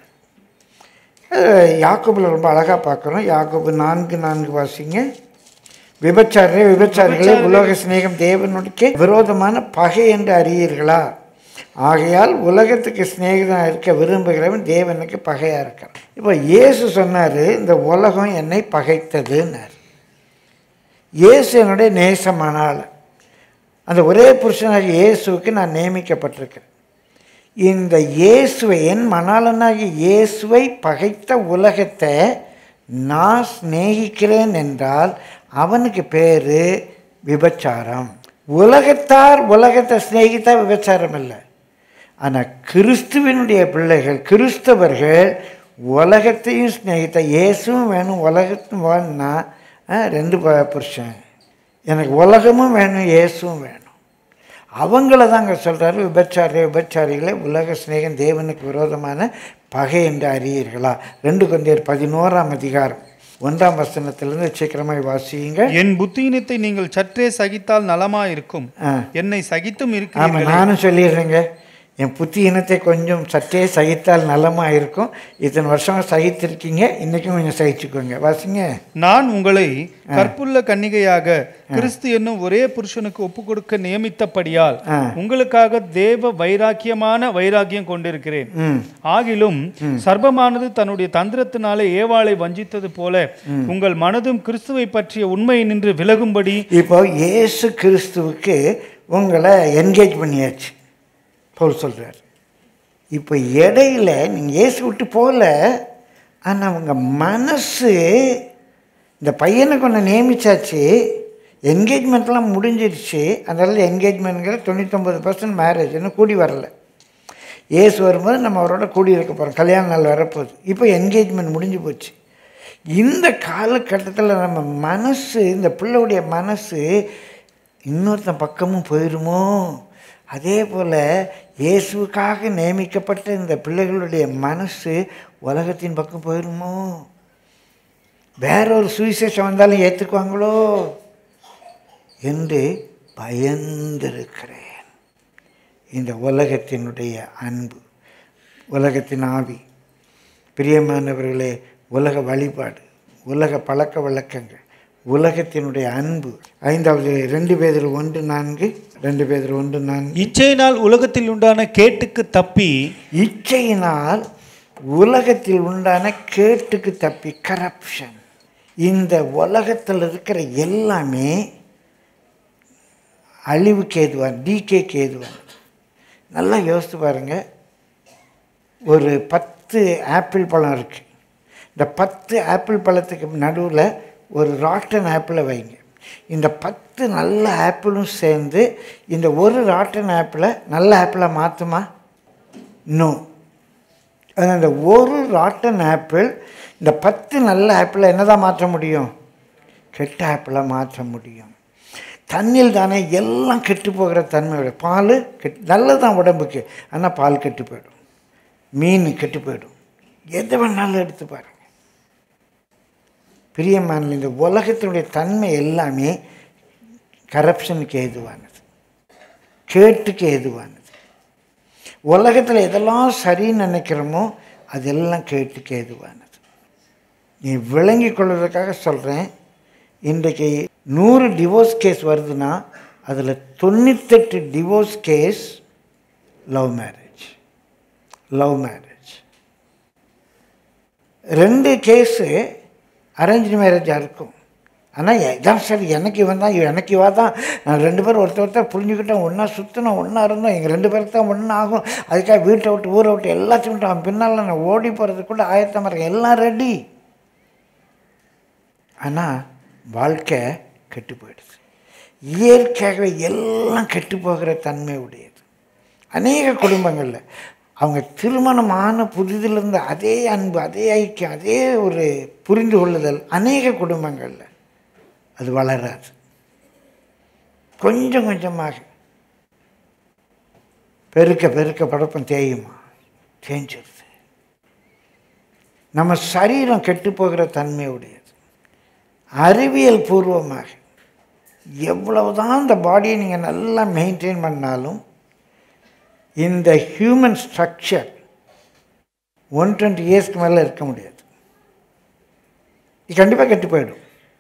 யாக்கோபில் ரொம்ப அழகாக பார்க்குறோம் யாக்கோபு நான்கு நான்கு வாசிங்க விபச்சாரே விபச்சாரிகளே உலக சிநேகம் தேவனுக்கு விரோதமான பகை என்று அறியீர்களா ஆகையால் உலகத்துக்கு சிநேகிதனாக இருக்க விரும்புகிறவன் தேவனுக்கு பகையாக இருக்கான் இப்போ இயேசு சொன்னார் இந்த உலகம் என்னை பகைத்ததுன்னார் இயேசு என்னுடைய நேசமான ஆள் அந்த ஒரே புருஷனாகிய இயேசுவுக்கு நான் நியமிக்கப்பட்டிருக்கேன் இந்த இயேசுவை என் மணாளனாகிய இயேசுவை பகைத்த உலகத்தை நான் சிநேகிக்கிறேன் என்றால் அவனுக்கு பேர் விபச்சாரம் உலகத்தார் உலகத்தை சிநேகித்தா விபச்சாரம் இல்லை ஆனால் கிறிஸ்துவனுடைய பிள்ளைகள் கிறிஸ்தவர்கள் உலகத்தையும் சிநேகித்த இயேசுவும் வேணும் உலகத்தும் வேணும்னா ஆ, ரெண்டு ப- புருஷன் எனக்கு உலகமும் வேணும் இயேசுவும் வேணும் அவங்கள தாங்க சொல்கிறாரு விபச்சாரி விபச்சாரிகளே உலக சிநேகம் தேவனுக்கு விரோதமான பகை என்று அறியீர்களா ரெண்டு கொண்டியர் பதினோராம் அதிகாரம் ஒன்றாம் வசனத்திலிருந்து சீக்கிரமாய் வாசியுங்க என் புத்தியினத்தை நீங்கள் சற்றே சகித்தால் நலமாயிருக்கும் ஆ. என்னை சகித்தும் ஆமாம் இருக்கிறீர்களே நானும் சொல்லிடுறேங்க என் புத்தி இனத்தை கொஞ்சம் சற்றே சகித்தால் நலமாக இருக்கும் இத்தனை வருஷமாக சகித்திருக்கீங்க இன்றைக்கும் கொஞ்சம் சகிச்சுக்கோங்க வாசிங்க நான் உங்களை கற்புள்ள கன்னிகையாக கிறிஸ்து என்னும் ஒரே புருஷனுக்கு ஒப்பு கொடுக்க நியமித்தபடியால் ஆ. உங்களுக்காக தேவ வைராக்கியமான வைராக்கியம் கொண்டிருக்கிறேன் ம் ஆகிலும் சர்ப்பமானது தன்னுடைய தந்திரத்தினாலே ஏவாளை வஞ்சித்தது போல உங்கள் மனதும் கிறிஸ்துவை பற்றிய உண்மை நின்று விலகும்படி இப்போ இயேசு கிறிஸ்துவுக்கு உங்களை என்கேஜ் பண்ணியாச்சு பவுல் சொல்கிறார் இப்போ இடையில நீங்கள் இயேசு விட்டு போகல ஆனால் உங்கள் மனசு இந்த பையனுக்கு ஒன்று நியமிச்சாச்சு என்கேஜ்மெண்ட்லாம் முடிஞ்சிருச்சு அதனால என்கேஜ்மெண்ட்ங்கிற தொண்ணூத்தொம்பது பர்சன்ட் மேரேஜ் இன்னும் கூடி வரல இயேசு வரும்போது நம்ம அவரோட கூடி இருக்க போகிறோம் கல்யாண நாள் வரப்போகுது இப்போ என்கேஜ்மெண்ட் முடிஞ்சு போச்சு இந்த காலகட்டத்தில் நம்ம மனசு இந்த பிள்ளையுடைய மனசு இன்னொருத்தன் பக்கமும் போயிருமோ அதே போல் இயேசுவுக்காக நியமிக்கப்பட்ட இந்த பிள்ளைகளுடைய மனசு உலகத்தின் பக்கம் போயிருமோ வேற ஒரு சுவிசேஷம் வந்தாலும் ஏற்றுக்குவாங்களோ என்று பயந்திருக்கிறேன் இந்த உலகத்தினுடைய அன்பு உலகத்தின் ஆவி பிரியமானவர்களே உலக வழிபாடு உலக பழக்க வழக்கங்கள் உலகத்தினுடைய அன்பு ஐந்தாவது ரெண்டு பேதில் ஒன்று நான்கு ரெண்டு பேதில் ஒன்று நான்கு இச்சையினால் உலகத்தில் உண்டான கேட்டுக்கு தப்பி இச்சையினால் உலகத்தில் உண்டான கேட்டுக்கு தப்பி கரப்ஷன் இந்த உலகத்தில் இருக்கிற எல்லாமே அழிவுக்கு ஏதுவான் டிகேக்கு ஏதுவான் நல்லா யோசித்து பாருங்க ஒரு பத்து ஆப்பிள் பழம் இருக்குது இந்த பத்து ஆப்பிள் பழத்துக்கு நடுவில் ஒரு ராட்டன் ஆப்பிளை வைங்க இந்த பத்து நல்ல ஆப்பிளும் சேர்ந்து இந்த ஒரு ராட்டன் ஆப்பிளை நல்ல ஆப்பிளாக மாற்றுமா நோ அது அந்த ஒரு ராட்டன் ஆப்பிள் இந்த பத்து நல்ல ஆப்பிளை என்னதான் மாற்ற முடியும் கெட்ட ஆப்பிளை மாற்ற முடியும் தண்ணியில் தானே எல்லாம் கெட்டு போகிற தன்மை பால் கெட் நல்லதான் உடம்புக்கு ஆனால் பால் கெட்டு போயிடும் மீன் கெட்டு போயிடும் எதை வேணாலும் எடுத்து பாருங்க பிரியமான இந்த உலகத்தினுடைய தன்மை எல்லாமே கரப்ஷனுக்கு ஏதுவானது கேட்டுக்கு ஏதுவானது உலகத்தில் எதெல்லாம் சரின்னு நினைக்கிறோமோ அதெல்லாம் கேட்டுக்கு ஏதுவானது நீ விளங்கி கொள்வதற்காக சொல்கிறேன் இன்றைக்கு நூறு டிவோர்ஸ் கேஸ் வருதுன்னா அதில் தொண்ணூத்தெட்டு divorce case love marriage love marriage ரெண்டு கேஸு அரேஞ்ச் மேரேஜாக இருக்கும் ஆனால் இதான் சரி எனக்கு இவன் தான் எனக்கு இவா தான் நான் ரெண்டு பேரும் ஒருத்தர் ஒருத்தர் புரிஞ்சுக்கிட்டோம் ஒன்றா சுற்றினோம் ஒன்றா இருந்தோம் எங்கள் ரெண்டு பேருக்கு தான் ஒன்றா ஆகும் அதுக்காக வீட்டை விட்டு ஊரை விட்டு எல்லாத்தையும் விட்டு அவன் பின்னால் நான் ஓடி போகிறதுக்கு கூட ஆயத்தமாக இருக்கேன் எல்லாம் ரெடி ஆனால் வாழ்க்கை கெட்டு போயிடுது இயற்கையாகவே எல்லாம் கெட்டு போகிற தன்மை உடையது அநேக குடும்பங்களில் அவங்க திருமணமான புதிதில் இருந்த அதே அன்பு அதே ஐக்கியம் அதே ஒரு புரிந்து கொள்ளுதல் அநேக குடும்பங்களில் அது வளராது கொஞ்சம் கொஞ்சமாக பெருக்க பெருக்க படப்பம் தேயுமா தேஞ்சிருது நம்ம சரீரம் கெட்டு போகிற தன்மை உடையது அறிவியல் பூர்வமாக எவ்வளவுதான் இந்த பாடியை நீங்கள் நல்லா மெயின்டைன் பண்ணாலும் இந்த ஹியூமன் ஸ்ட்ரக்சர் ஒன் டுவெண்ட்டி இயர்ஸ்க்கு மேலே இருக்க முடியாது இது கண்டிப்பாக கெட்டு போயிடும்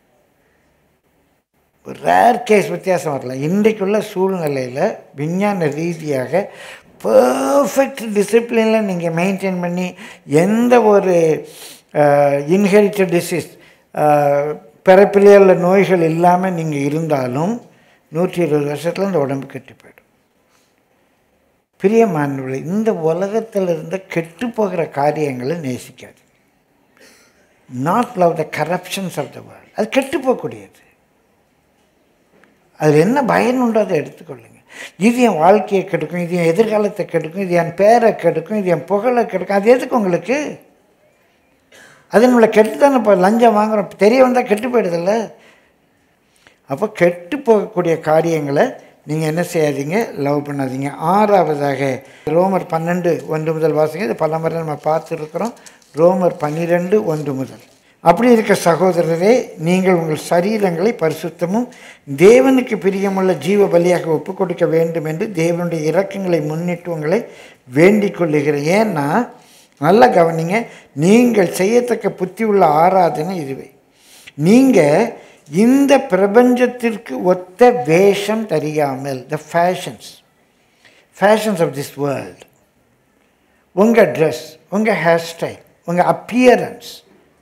ஒரு ரேர் கேஸ் வித்தியாசம் வரல இன்றைக்குள்ள சூழ்நிலையில் விஞ்ஞான ரீதியாக பர்ஃபெக்ட் டிசிப்ளினில் நீங்கள் மெயின்டைன் பண்ணி எந்த ஒரு இன்ஹெரிட்டட் டிசீஸ் பிறப்பிலே உள்ள நோய்கள் இல்லாமல் நீங்கள் இருந்தாலும் நூற்றி இருபது வருஷத்தில் இந்த உடம்பு கெட்டு போயிடும் பிரியமானவர்களே இந்த உலகத்தில் இருந்த கெட்டு போகிற காரியங்களை நேசிக்காது not love the corruptions of the world அது கெட்டு போகக்கூடியது அதில் என்ன பயன் உண்டோ அதை எடுத்துக்கொள்ளுங்க இது என் வாழ்க்கையை கெடுக்கும் இது என் எதிர்காலத்தை கெடுக்கும் இது என் பேரை கெடுக்கும் இது என் புகழை கெடுக்கும் அது எதுக்கு உங்களுக்கு அது நம்மளை கெட்டு தானே இப்போ லஞ்சம் வாங்குறோம் தெரிய வந்தால் கெட்டு போயிடுதில்ல அப்போ கெட்டு போகக்கூடிய காரியங்களை நீங்கள் என்ன செய்யாதீங்க லவ் பண்ணாதீங்க ஆறாவதாக ரோமர் பன்னெண்டு ஒன்று முதல் வாசிங்க இது பல முறை நம்ம பார்த்துருக்குறோம் ரோமர் பன்னிரெண்டு ஒன்று முதல் அப்படி இருக்க சகோதரரே நீங்கள் உங்கள் சரீரங்களை பரிசுத்தமும் தேவனுக்கு பிரியமுள்ள ஜீவ பலியாக ஒப்புக் கொடுக்க வேண்டும் என்று தேவனுடைய இரக்கங்களை முன்னிட்டு உங்களை வேண்டிக் கொள்ளுகிறேன் ஏன்னா நல்லா கவனிங்க நீங்கள் செய்யத்தக்க புத்தி உள்ள ஆராதனை இதுவே நீங்கள் இந்த பிரபஞ்சத்திற்கு ஒத்த வேஷம் தெரியாமல் the fashions fashions of this world உங்கள் ட்ரெஸ் உங்கள் ஹேர் ஸ்டைல் உங்கள் அப்பியரன்ஸ்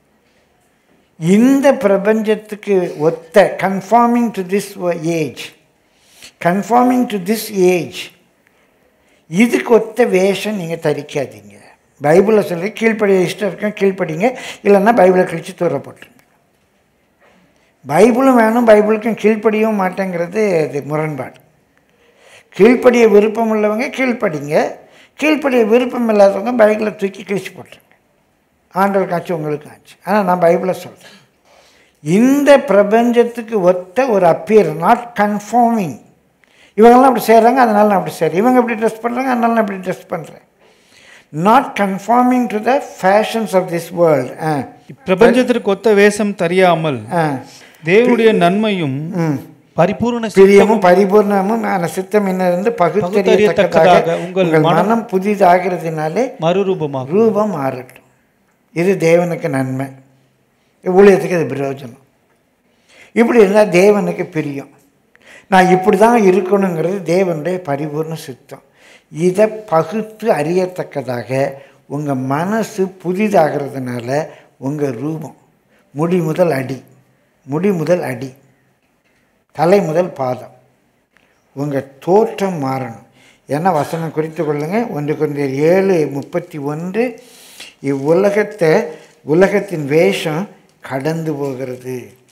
இந்த பிரபஞ்சத்துக்கு ஒத்த conforming to this age conforming to this age இதுக்கு ஒத்த வேஷம் நீங்கள் தரிக்காதீங்க பைபிளில் சொல்லி கீழ்ப்படிய இஷ்டம் இருக்கும் கீழ்ப்படிங்க இல்லைன்னா பைபிளை கழித்து தூர போட்டுருங்க பைபிளும் வேணும் பைபிளுக்கும் கீழ்ப்படியவும் மாட்டேங்கிறது அது முரண்பாடு கீழ்ப்படிய விருப்பம் உள்ளவங்க கீழ்ப்படிங்க கீழ்ப்படிய விருப்பம் இல்லாதவங்க பைபிளை தூக்கி கிழிச்சு போட்டுருங்க ஆண்டவருக்கு ஆச்சு உங்களுக்கு ஆச்சு ஆனால் நான் பைபிளை சொல்கிறேன் இந்த பிரபஞ்சத்துக்கு ஒத்த ஒரு அப்பியர் நாட் கன்ஃபார்மிங் இவங்கெல்லாம் அப்படி செய்கிறாங்க அதனால நான் அப்படி செய்கிறேன் இவங்க இப்படி ட்ரெஸ் பண்ணுறாங்க அதனால நான் இப்படி ட்ரெஸ் பண்ணுறேன் not conforming to the fashions of this world ஆ பிரபஞ்சத்திற்கு ஒத்த வேஷம் தெரியாமல் ஆ தேவனுடைய நன்மையும் ம் பரிபூர்ண பிரியமும் பரிபூர்ணமும் ஆன சித்தம் என்னிருந்து பகுத்தறியத்தக்கதாக பகுத்தறியத்தக்கதாக உங்கள் உங்கள் மனம் புதிதாகிறதுனாலே மறுரூபமாகும் ரூபம் மாறட்டும் இது தேவனுக்கு நன்மை ஊழியத்துக்கு இது பிரயோஜனம் இப்படி இருந்தால் தேவனுக்கு பிரியம் நான் இப்படி தான் இருக்கணுங்கிறது தேவனுடைய பரிபூர்ண சித்தம் இதை பகுத்து அறியத்தக்கதாக உங்கள் மனசு புதிதாகிறதுனால உங்கள் ரூபம் முடி முதல் அடி முடி முதல் அடி தலை முதல் பாதம் உங்கள் தோற்றம் மாறணும் என்ன வசனம் குறித்து கொள்ளுங்க ஒன்று கொஞ்சம் ஏழு முப்பத்தி ஒன்று இவ்வுலகத்தை உலகத்தின் வேஷம் கடந்து போகிறது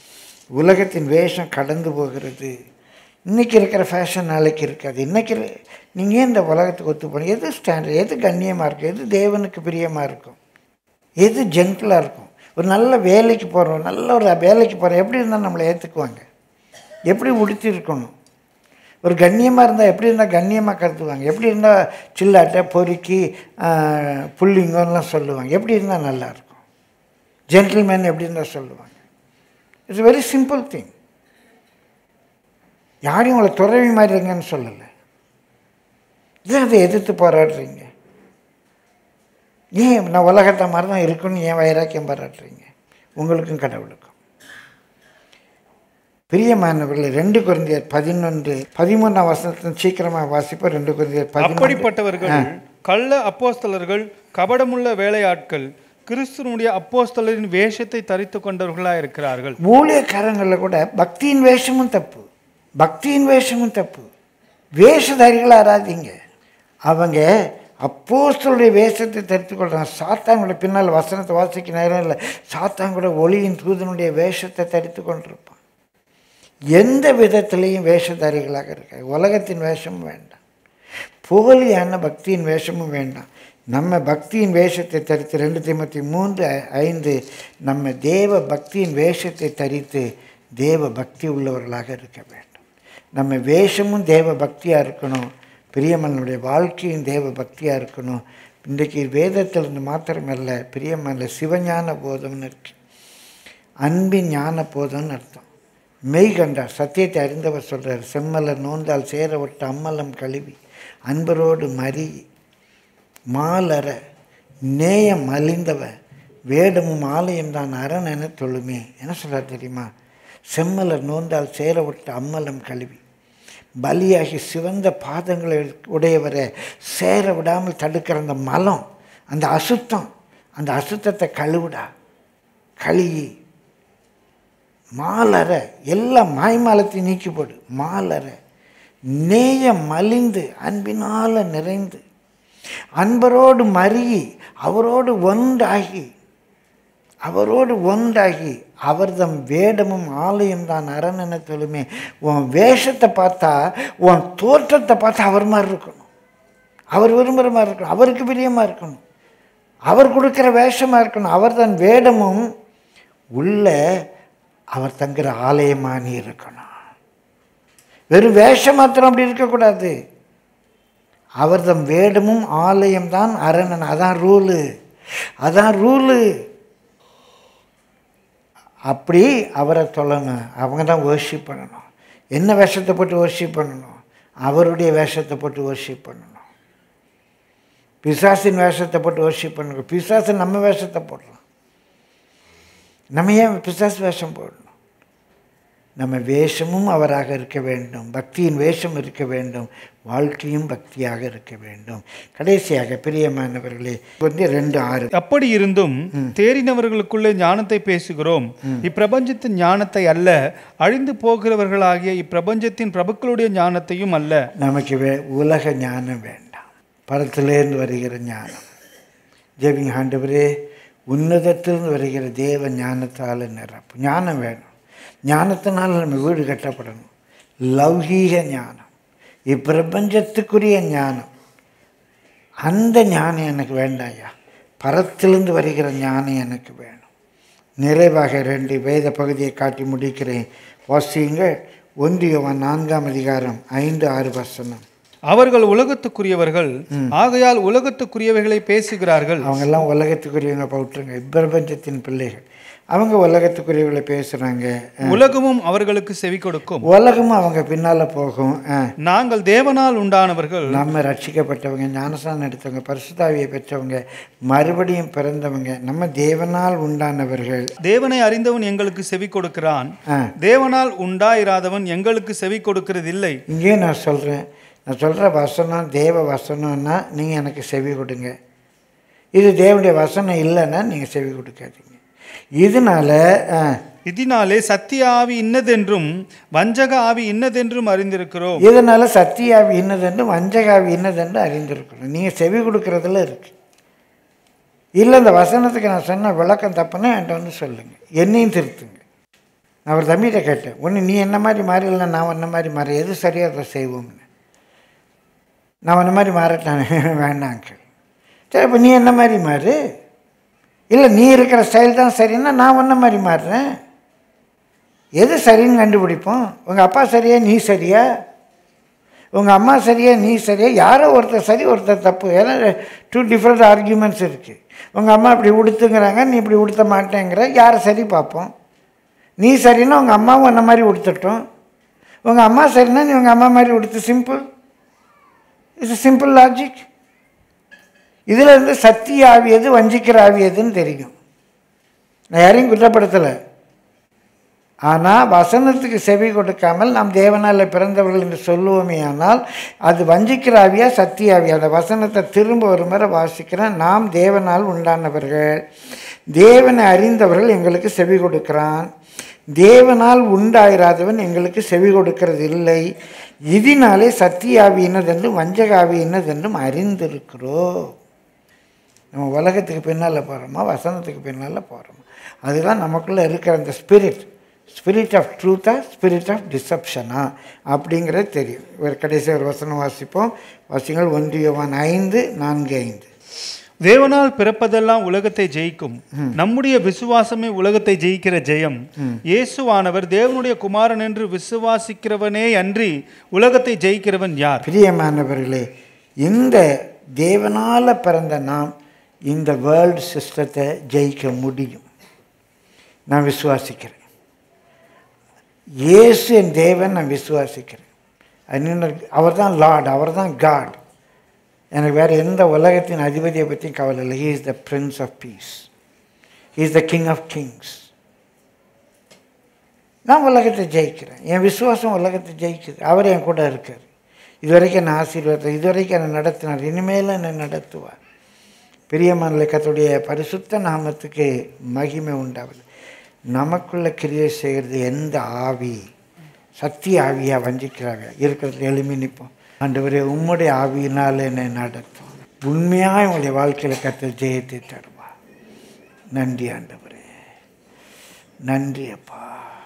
உலகத்தின் வேஷம் கடந்து போகிறது இன்றைக்கி இருக்கிற ஃபேஷன் நாளைக்கு இருக்காது இன்றைக்கி நீங்கள் ஏன் இந்த உலகத்துக்கு ஒத்து போகணும் எது ஸ்டாண்டர்ட் எது கண்ணியமாக இருக்கும் எது தேவனுக்கு பிரியமாக இருக்கும் எது ஜென்டிலாக இருக்கும் ஒரு நல்ல வேலைக்கு போகிறோம் நல்ல ஒரு வேலைக்கு போகிறோம் எப்படி இருந்தால் நம்மளை ஏற்றுக்குவாங்க எப்படி உடுத்தி இருக்கணும் ஒரு கண்ணியமாக இருந்தால் எப்படி இருந்தால் கண்ணியமாக கருதுவாங்க எப்படி இருந்தால் சில்லாட்டை பொறுக்கி புள்ளிங்கோன்னெலாம் சொல்லுவாங்க எப்படி இருந்தால் நல்லாயிருக்கும் ஜென்டில்மேன் எப்படி இருந்தால் சொல்லுவாங்க இட்ஸ் வெரி சிம்பிள் திங் யாரையும் உங்களை துறவி மாதிரி இருங்கன்னு சொல்லலை ஏன் அதை எதிர்த்து போராடுறீங்க ஏன் நான் உலகத்தை மாதிரி தான் இருக்குன்னு ஏன் வைராக்கியம் பாராட்டுறீங்க உங்களுக்கும் கடவுளுக்கும் பிரியமானவர்களே ரெண்டு குழந்தையர் பதினொன்று பதிமூணாம் வசனத்தின் சீக்கிரமாக வாசிப்போம் ரெண்டு குழந்தையர் பதினொன்று அப்படிப்பட்டவர்கள் கள்ள அப்போஸ்தலர்கள் கபடமுள்ள வேலையாட்கள் கிறிஸ்துவனுடைய அப்போஸ்தலரின் வேஷத்தை தரித்து கொண்டவர்களாக இருக்கிறார்கள் ஊழியக்காரங்களில் கூட பக்தியின் வேஷமும் தப்பு பக்தியின் வேஷமும் தப்பு வேஷதாரிகளாக ஆராதிங்க அவங்க அப்போஸ்தலருடைய வேஷத்தை தெரித்து கொள்றாங்க சாத்தாங்களோட பின்னால் வசனத்தை வாசிக்க நேரம் இல்லை சாத்தாங்கூட ஒளியின் தூதனுடைய வேஷத்தை தரித்து கொண்டிருப்பான் எந்த விதத்திலையும் வேஷதாரிகளாக இருக்க உலகத்தின் வேஷமும் வேண்டாம் போலியான பக்தியின் வேஷமும் வேண்டாம் நம்ம பக்தியின் வேஷத்தை தரித்து ரெண்டு தீமத்தி மூன்று ஐ- ஐந்து நம்ம தேவ பக்தியின் வேஷத்தை தரித்து தேவ பக்தி உள்ளவர்களாக இருக்க வேண்டும் நம்ம வேஷமும் தேவ பக்தியாக இருக்கணும் பிரியமனுடைய வாழ்க்கையும் தேவ பக்தியாக இருக்கணும் இன்றைக்கு வேதத்திலிருந்து மாத்திரமல்ல பிரியமல்ல சிவஞான போதம்னு இருக்கு அன்பின் ஞான போதம்னு அர்த்தம் மெய் கண்டார் சத்தியத்தை அறிந்தவர் சொல்றார் செம்மலர் நோந்தால் சேர விட்ட அம்மலம் கழுவி அன்பரோடு மறி மாலர நேயம் மலிந்தவ வேடமும் ஆலயம் தான் அரண் என தொழுமே என்ன சொல்றார் தெரியுமா செம்மலர் நோந்தால் சேர விட்ட அம்மலம் கழுவி பலியாகி சிவந்த பாதங்களை உடையவரை சேர விடாமல் தடுக்கிற அந்த மலம் அந்த அசுத்தம் அந்த அசுத்தத்தை கழுவுடா கழுகி மாலற எல்லாம் மாய்மாலத்தை நீக்கி போடு மாலற நேய மலிந்து அன்பினால நிறைந்து அன்பரோடு மருகி அவரோடு ஒன்றாகி அவரோடு ஒன்றாகி அவர்தம் வேடமும் ஆலயம் தான் அரண் என சொல்லுமே உன் வேஷத்தை பார்த்தா உன் தோற்றத்தை பார்த்தா அவர் மாதிரி இருக்கணும் அவர் விரும்புகிற மாதிரி இருக்கணும் அவருக்கு பிரியமாக இருக்கணும் அவர் கொடுக்குற வேஷமாக இருக்கணும் அவர் தன் வேடமும் உள்ள அவர் தங்குற ஆலயமாக நீ இருக்கணும் வெறும் வேஷம் மாத்திரம் அப்படி இருக்கக்கூடாது அவர் தம் வேடமும் ஆலயம் தான் அரணன் அதான் ரூலு அதான் ரூலு அப்படி அவரை சொல்லணும் அவங்க தான் worship பண்ணணும் என்ன வேஷத்தை போட்டு worship பண்ணணும் அவருடைய வேஷத்தை போட்டு worship பண்ணணும் பிசாசின் வேஷத்தை போட்டு worship பண்ணணும் பிசாசு நம்ம வேஷத்தை போடலாம் நம்ம ஏன் பிசாசு வேஷம் போடணும் நம்ம வேஷமும் அவராக இருக்க வேண்டும் பக்தியின் வேஷம் இருக்க வேண்டும் வாழ்க்கையும் பக்தியாக இருக்க வேண்டும் கடைசியாக பிரியமானவர்களே வந்து ரெண்டு ஆறு அப்படி இருந்தும் தேறினவர்களுக்குள்ளே ஞானத்தை பேசுகிறோம் இப்பிரபஞ்சத்தின் ஞானத்தை அல்ல அழிந்து போகிறவர்களாகிய இப்பிரபஞ்சத்தின் பிரபுக்களுடைய ஞானத்தையும் அல்ல நமக்கு வே உலக ஞானம் வேண்டாம் பரத்திலேருந்து வருகிற ஞானம் ஜெபிங் ஆண்டவரே உன்னதத்திலிருந்து வருகிற தேவ ஞானத்தால் நிரப்பு ஞானம் வேணும் ஞானத்தினால் நம்ம வீடு கட்டப்படணும் லௌகீக ஞானம் இப்பிரபஞ்சத்துக்குரிய ஞானம் அந்த ஞானம் எனக்கு வேண்டாயா பரத்திலிருந்து வருகிற ஞானம் எனக்கு வேணும் நிறைவாக ரெண்டு வேத பகுதியை காட்டி முடிக்கிறேன் வாசியுங்கள் ஒன்றியவன் நான்காம் அதிகாரம் ஐந்து ஆறு வசனம் அவர்கள் உலகத்துக்குரியவர்கள் ஆகையால் உலகத்துக்குரியவைகளை பேசுகிறார்கள் அவங்கெல்லாம் உலகத்துக்குரியவங்க பவுட்டுருங்க இப்பிரபஞ்சத்தின் பிள்ளைகள் அவங்க உலகத்துக்குரியவங்களை பேசுகிறாங்க உலகமும் அவர்களுக்கு செவி கொடுக்கும் உலகமும் அவங்க பின்னால் போகும் ஆ. நாங்கள் தேவனால் உண்டானவர்கள் நம்ம ரட்சிக்கப்பட்டவங்க ஞானசானம் எடுத்தவங்க பரிசுத்தாவியை பெற்றவங்க மறுபடியும் பிறந்தவங்க நம்ம தேவனால் உண்டானவர்கள் தேவனை அறிந்தவன் எங்களுக்கு செவி கொடுக்கிறான் ஆ. தேவனால் உண்டாயிராதவன் எங்களுக்கு செவி கொடுக்கிறதில்லை இங்கேயும் நான் சொல்கிறேன் நான் சொல்கிற வசனம் தேவ வசனம்னா நீங்கள் எனக்கு செவி கொடுங்க இது தேவனுடைய வசனம் இல்லைன்னா நீங்கள் செவி கொடுக்காதீங்க இதனால ஆ, இதனாலே சத்திய ஆவி இன்னதென்றும் வஞ்சக ஆவி இன்னதென்றும் அறிந்திருக்கிறோம் இதனால சத்தியாவி இன்னதென்று வஞ்சகாவி இன்னதென்று அறிந்திருக்கணும் நீங்கள் செவி கொடுக்கறதுல இருக்கு இல்லை இந்த வசனத்துக்கு நான் சொன்ன விளக்கம் தப்புன்னா என்கிட்ட வந்து சொல்லுங்கள் என்னையும் திருத்துங்க நான் அவர் தம்பிகிட்ட கேட்டேன் ஒன்று நீ என்ன மாதிரி மாறிடலாம் நான் என்ன மாதிரி மாற எது சரியாக அதை செய்வோம்னு நான் அந்த மாதிரி மாறட்டானே வேண்டாங்க சரி இப்போ நீ என்ன மாதிரி மாறு இல்லை நீ இருக்கிற ஸ்டைல் தான் சரின்னா நான் ஒன்ன மாதிரி மாறுறேன் எது சரின்னு கண்டுபிடிப்போம் உங்கள் அப்பா சரியா நீ சரியா உங்கள் அம்மா சரியா நீ சரியா யாரோ ஒருத்தர் சரி ஒருத்தர் தப்பு ஏன்னா டூ டிஃப்ரெண்ட் ஆர்கியூமெண்ட்ஸ் இருக்குது உங்கள் அம்மா இப்படி உடுத்துங்கிறாங்க நீ இப்படி உடுத்த மாட்டேங்கிற யாரை சரி பார்ப்போம் நீ சரின்னா உங்கள் அம்மாவும் அந்த மாதிரி உடுத்தட்டும் உங்கள் அம்மா சரின்னா நீ உங்கள் அம்மா மாதிரி உடுத்து சிம்பிள் இட்ஸ் சிம்பிள் லாஜிக் இதில் இருந்து சத்திய ஆவி எது வஞ்சிக்கிற ஆவி எதுன்னு தெரியும் நான் யாரையும் குற்றப்படுத்தலை ஆனால் வசனத்துக்கு செவி கொடுக்காமல் நாம் தேவனால் பிறந்தவர்கள் என்று சொல்லுவோமே ஆனால் அது வஞ்சிக்கிற ஆவியா சத்திய ஆவியா அந்த வசனத்தை திரும்ப ஒரு முறை வாசிக்கிறேன் நாம் தேவனால் உண்டானவர்கள் தேவனை அறிந்தவர்கள் எங்களுக்கு செவி கொடுக்கிறான் தேவனால் உண்டாயிராதவன் எங்களுக்கு செவி கொடுக்கிறது இல்லை இதனாலே சத்திய ஆவி என்னதென்றும் வஞ்சக ஆவி என்னதென்றும் அறிந்திருக்கிறோம் நம்ம உலகத்துக்கு பின்னால் போகிறோமா வசனத்துக்கு பின்னால் போகிறோமா அதுதான் நமக்குள்ளே இருக்கிற அந்த ஸ்பிரிட் ஸ்பிரிட் ஆஃப் ட்ரூத்தா ஸ்பிரிட் ஆஃப் டிசப்ஷனா அப்படிங்கிறது தெரியும் இவர் கடைசி ஒரு வசனம் வாசிப்போம் வாசிங்கள் ஒன்றியவான் ஐந்து நான்கு ஐந்து தேவனால் பிறப்பதெல்லாம் உலகத்தை ஜெயிக்கும் நம்முடைய விசுவாசமே உலகத்தை ஜெயிக்கிற ஜெயம் இயேசுவானவர் தேவனுடைய குமாரன் என்று விசுவாசிக்கிறவனே அன்றி உலகத்தை ஜெயிக்கிறவன் யார் பிரியமானவர்களே இந்த தேவனால் பிறந்த நாம் இந்த வேர்ல்டு சிஸ்டத்தை ஜெயிக்க முடியும் நான் விசுவாசிக்கிறேன் இயேசு என் தேவன் நான் விசுவாசிக்கிறேன் அது அவர் தான் லார்ட் அவர் தான் காட் எனக்கு வேறு எந்த உலகத்தின் அதிபதியை பற்றியும் கவலை இல்லை he is the prince of peace he is the king of kings நான் உலகத்தை ஜெயிக்கிறேன் என் விசுவாசம் உலகத்தை ஜெயிக்குது அவர் என் கூட இருக்கார் இதுவரைக்கும் என்னை ஆசீர்வாதம் இதுவரைக்கும் என்னை நடத்தினார் இனிமேலும் என்னை நடத்துவார் பெரியமான கத்துடைய பரிசுத்த நாமத்துக்கு மகிமை உண்டாகுது நமக்குள்ள கிரியை செய்கிறது எந்த ஆவி சக்தி ஆவியாக வஞ்சிக்கிறாங்க இருக்கிறதுல எழுமி நிற்போம் ஆண்டவரே உம்முடைய ஆவியினால் என்னை நடத்தும் உண்மையாக உங்களுடைய வாழ்க்கையில் கத்த ஜெயத்தை தருவா நன்றி ஆண்டவரே நன்றி அப்பா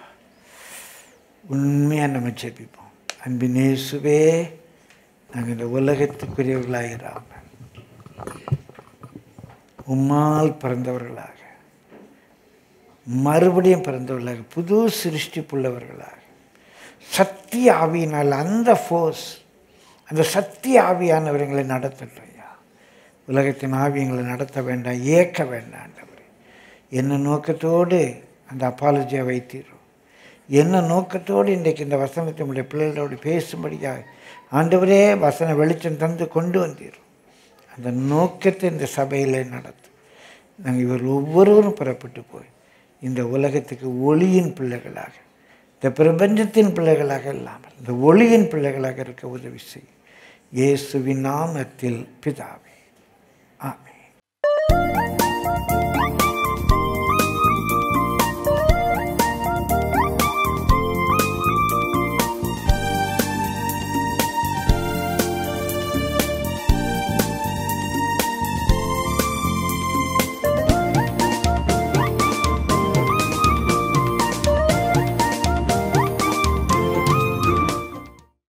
உண்மையாக நம்ம ஜெபிப்போம் அன்பின் இயேசுவே நாங்கள் இந்த உலகத்துக்குரியவர்களாகிறாம உம்மால் பிறந்தவர்களாக மறுபடியும் பிறந்தவர்களாக புது சிருஷ்டிப்புள்ளவர்களாக சக்தி ஆவியினால் அந்த ஃபோர்ஸ் அந்த சக்தி ஆவியானவர் எங்களை நடத்தட்டும் ஐயா உலகத்தின் ஆவி எங்களை நடத்த வேண்டாம் ஏற்க வேண்டாம் ஆண்டவரே என்ன நோக்கத்தோடு அந்த அப்பாலஜியை வைத்தீரோ என்ன நோக்கத்தோடு இன்றைக்கு இந்த வசனத்தை உடைய பிள்ளைகளோடு பேசும்படியாக ஆண்டவரே வசன வெளிச்சம் தந்து கொண்டு வந்தீரும் அந்த நோக்கத்தை இந்த சபையில் நடத்தும் நாங்கள் இவர் ஒவ்வொருவரும் புறப்பட்டு போய் இந்த உலகத்துக்கு ஒளியின் பிள்ளைகளாக இந்த பிரபஞ்சத்தின் பிள்ளைகளாக இல்லாமல் இந்த ஒளியின் பிள்ளைகளாக இருக்க உதவி செய்யும் இயேசுவின் நாமத்தில் பிதாவே